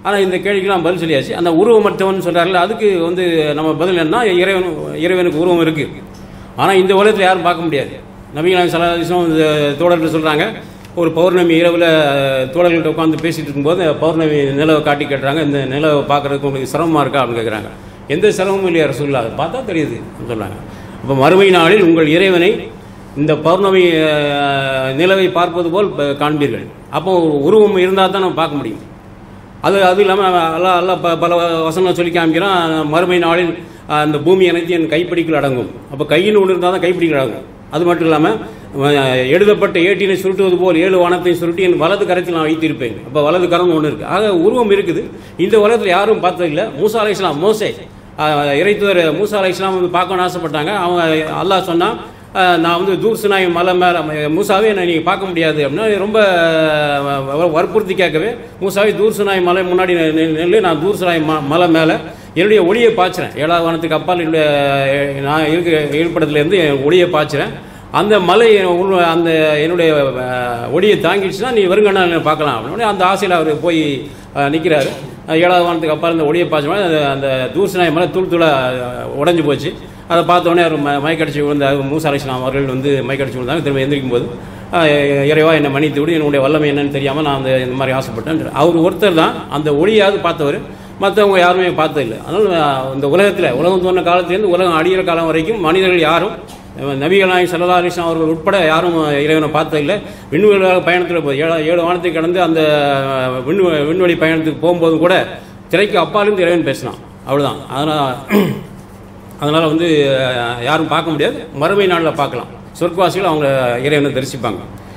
ஆனால் இந்த கேள்விக்கெல்லாம் பதில் சொல்லியாச்சு அந்த உருவமற்றவன் சொல்கிறார்கள் அதுக்கு வந்து நம்ம பதில் என்ன இறைவன் இறைவனுக்கு உருவம் இருக்குது ஆனால் இந்த உலகத்தில் யாரும் பார்க்க முடியாது நபிகளாம் சலாதிசம் இந்த தோழர்கள் சொல்கிறாங்க ஒரு பௌர்ணமி இரவில் தோழர்கள்ட்ட உட்காந்து பேசிட்டு இருக்கும்போது பௌர்ணமி நிலவை காட்டி கேட்டுறாங்க இந்த நிலவை பார்க்குறதுக்கு உங்களுக்கு சிரமமாக இருக்கா அப்படின்னு கேட்குறாங்க எந்த சிரமமும் இல்லையா ரசூல்லா அதை பார்த்தா தெரியுது சொல்கிறாங்க அப்போ மறுமை நாளில் உங்கள் இறைவனை இந்த பௌர்ணமி அஹ், நிலவை பார்ப்பது போல் ப- காண்பீர்கள் அப்போ ஒரு உருவம் இருந்தால் தான் நம்ம பார்க்க முடியும் அது அது இல்லாமல் அல்லா அல்லா ப பல வசனம் சொல்லி காமிக்கிறான் மறுமை நாளில் அஹ், அந்த பூமி அனைத்து என் கைப்பிடிக்குள் அடங்கும் அப்போ கையில் ஒன்று இருந்தால் தான் கைப்பிடிக்குள் அடங்கும் அது மட்டும் இல்லாமல் எழுதப்பட்ட ஏட்டினை சுருட்டுவது போல் ஏழு வானத்தை சுருட்டி என் வலது கரத்தில் நான் வைத்திருப்பேன் அப்போ வலது கரம் ஒன்று இருக்குது ஆக உருவம் இருக்குது இந்த உலகத்தில் யாரும் பார்த்ததில்லை மூசா அலை இஸ்லாம் மோசே அஹ், இறைத்துவர் மூசா அலை இஸ்லாம் வந்து பார்க்கணும்னு ஆசைப்பட்டாங்க அவங்க அல்லாஹ் சொன்னால் அஹ் நான் வந்து தூர் சுனாய் மலை மேலே மூசாவே என்னை நீங்கள் பார்க்க முடியாது அப்படின்னா ரொம்ப அஹ், வற்புறுத்தி கேட்கவே மூசாவே தூர் சுனாய் மலை முன்னாடி நெ- நெ- நெல்லு நான் தூர் சுனாய் ம மலை மேலே என்னுடைய ஒளியை பாய்ச்சுறேன் ஏழாவது வானத்துக்கு அப்பால் என்னுடைய அஹ், நான் இருக்கிற இருப்பிடத்துலேருந்து என் ஒளியை பாய்ச்சுறேன் அந்த மலை உள்ள- அந்த என்னுடைய அஹ், ஒளியை தாங்கிடுச்சுன்னா நீ வருங்கண்ணா என்னை பார்க்கலாம் அப்படின்னு அந்த ஆசையில் அவர் போய் நிற்கிறாரு ஏழாவது வானத்துக்கு அப்பால் இந்த ஒளியை பாய்ச்சோம் அந்த தூர்சனாய் மலை தூள் தூளாக உடஞ்சி போச்சு அதை பார்த்தோன்னே அவர் ம மயக்கடிச்சு விழுந்தார் மூசா அலிஸ்லாம் அவர்கள் வந்து மயக்கடிச்சு விழுந்தாங்க திரும்ப எந்திரிக்கும் போது அஹ், இறைவா என்னை மன்னித்து விடு என்னுடைய வல்லமை என்னன்னு தெரியாமல் நான் அந்த இந்த மாதிரி ஆசைப்பட்டேன் அவர் ஒருத்தர் தான் அந்த ஒளியாவது பார்த்தவர் மற்றவங்க யாருமே பார்த்ததில்லை அதனால் அஹ், இந்த உலகத்தில் உலகம் தோன்ற காலத்திலேருந்து உலகம் அழியிற காலம் வரைக்கும் மனிதர்கள் யாரும் அஹ், நபிகள் நாயகம் சல்லா அலிஸ்லாம் அவர்கள் உட்பட யாரும் இறைவனை பார்த்ததில்லை விண்வெளி பயணத்தில் போய் ஏழு ஏழு வானத்தை கடந்து அந்த அஹ், விண் விண்வெளி பயணத்துக்கு போகும்போது கூட திரைக்கு அப்பாலிருந்து இறைவன் பேசினான் அவ்வளோதான் அதனால் அதனால் வந்து அஹ், யாரும் பார்க்க முடியாது மறுமை நாளில் பார்க்கலாம் சொர்க்கவாசிகள் அவங்க இறைவனை தரிசிப்பாங்க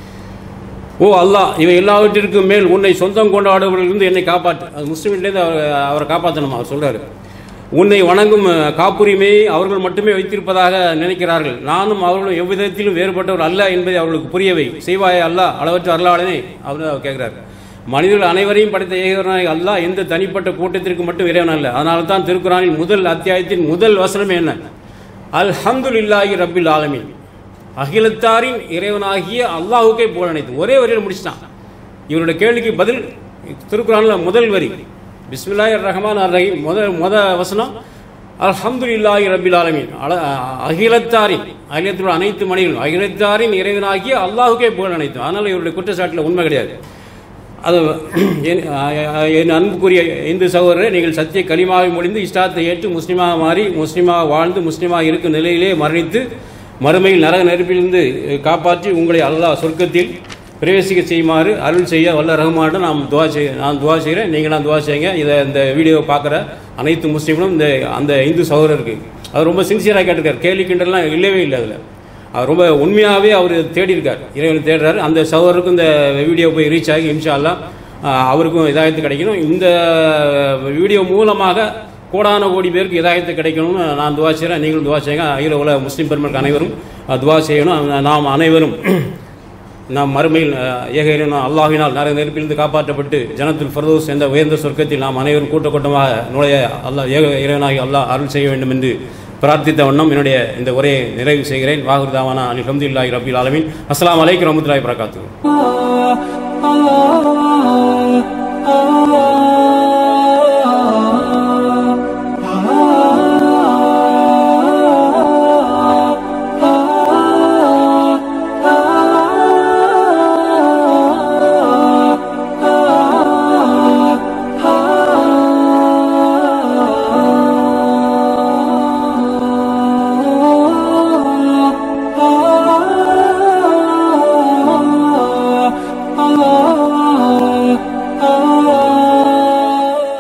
ஓ அல்லாஹ் இவை எல்லாவற்றிற்கும் மேல் உன்னை சொந்தம் கொண்டாடுவதிலிருந்து என்னை காப்பாற்று அது முஸ்லீம்லேருந்து அவர் அவரை காப்பாற்றணும் அவர் சொல்றாரு உன்னை வணங்கும் அஹ், காப்புரிமையை அவர்கள் மட்டுமே வைத்திருப்பதாக நினைக்கிறார்கள் நானும் அவர்களும் எவ்விதத்திலும் வேறுபட்டவர் அல்ல என்பதை அவர்களுக்கு புரியவை செய்வாயே அல்லாஹ் அளவற்ற அருளாளனே அப்படின்னு அவர் கேட்கிறார் மனிதர்கள் அனைவரையும் படைத்த ஏகவனாய் அல்லாஹ் எந்த தனிப்பட்ட கூட்டத்திற்கு மட்டும் இறைவன் அல்ல அதனால தான் திருக்குறானின் முதல் அத்தியாயத்தின் முதல் வசனமே என்ன அல்ஹம்துலில்லாஹி ரப்பில் ஆலமீன் அகிலத்தாரின் இறைவனாகிய அல்லாஹுக்கே புகழ் அனைத்து ஒரே வரியில் முடிச்சிட்டான் இவருடைய கேள்விக்கு பதில் திருக்குறானில் முதல் வரி பிஸ்மில்லாஹிர் ரஹ்மான் அர் ரஹீம் முதல் முத வசனம் அல்ஹம்துலில்லாஹி ரப்பில் ஆலமீன் அல- அகிலத்தாரின் அகிலத்தில் உள்ள அனைத்து மணிகளும் அகிலத்தாரின் இறைவனாகிய அல்லாஹுக்கே புகழ் அனைத்து அதனால் இவருடைய குற்றச்சாட்டில் உண்மை கிடையாது அது என் என் அன்புக்குரிய இந்து சகோதரரை நீங்கள் சத்திய களிமாவை முடிந்து இஸ்லாத்தை ஏற்று முஸ்லீமாக மாறி முஸ்லீமாக வாழ்ந்து முஸ்லீமாக இருக்கும் நிலையிலே மரணித்து மறுமையில் நரக நெருப்பிலிருந்து காப்பாற்றி உங்களை அல்லாஹ் சொர்க்கத்தில் பிரவேசிக்க செய்யுமாறு அருள் செய்ய வல்ல ரஹ்மான் நாம் துவா செய்ய நான் துவா செய்கிறேன் நீங்களாம் துவா செய்யுங்க இதை இந்த வீடியோவை பார்க்குற அனைத்து முஸ்லீம்களும் இந்த அந்த இந்து சகோதரருக்கு அவர் ரொம்ப சின்சியராக கேட்டிருக்கார் கேள்வி கிண்டல்லாம் இல்லவே இல்லை அதில் அவர் ரொம்ப உண்மையாகவே அவர் தேடி இருக்கார் இறைவனை தேடுறாரு அந்த சகோதரருக்கும் இந்த வீடியோ போய் ரீச் ஆகி இன்ஷா அல்லாஹ் ஆஹ், அவருக்கும் இதாயத்து கிடைக்கணும் இந்த வீடியோ மூலமாக கோடான கோடி பேருக்கு இதாயத்து கிடைக்கணும்னு நான் துவா செய்கிறேன் நீங்களும் துவா செய்யுங்க அகில உலக முஸ்லீம் பெருமக்கள் அனைவரும் ஆஹ், துவா செய்யணும் நாம் அனைவரும் நாம் மறுமையில் அஹ், ஏக இறைவன் அல்லாஹினால் நிறைய நெருப்பிலிருந்து காப்பாற்றப்பட்டு ஜனத்துல் ஃபர்தோஸ் என்ற உயர்ந்த சொர்க்கத்தில் நாம் அனைவரும் கூட்ட கூட்டமாக நுழைய அல்லாஹ் ஏக இறைவனாகி அல்லாஹ் அருள் செய்ய வேண்டும் என்று பிரார்த்தித்த வண்ணம் என்னுடைய இந்த உரையை நிறைவு செய்கிறேன் வாகுர்தாவானா அலி ஹம்துல்லாஹி ரபில் ஆலமின் அஸ்ஸலாமு அலைக்கும் ரஹ்மத்துல்லாஹி வரகாத்துஹு ah, ah, ah.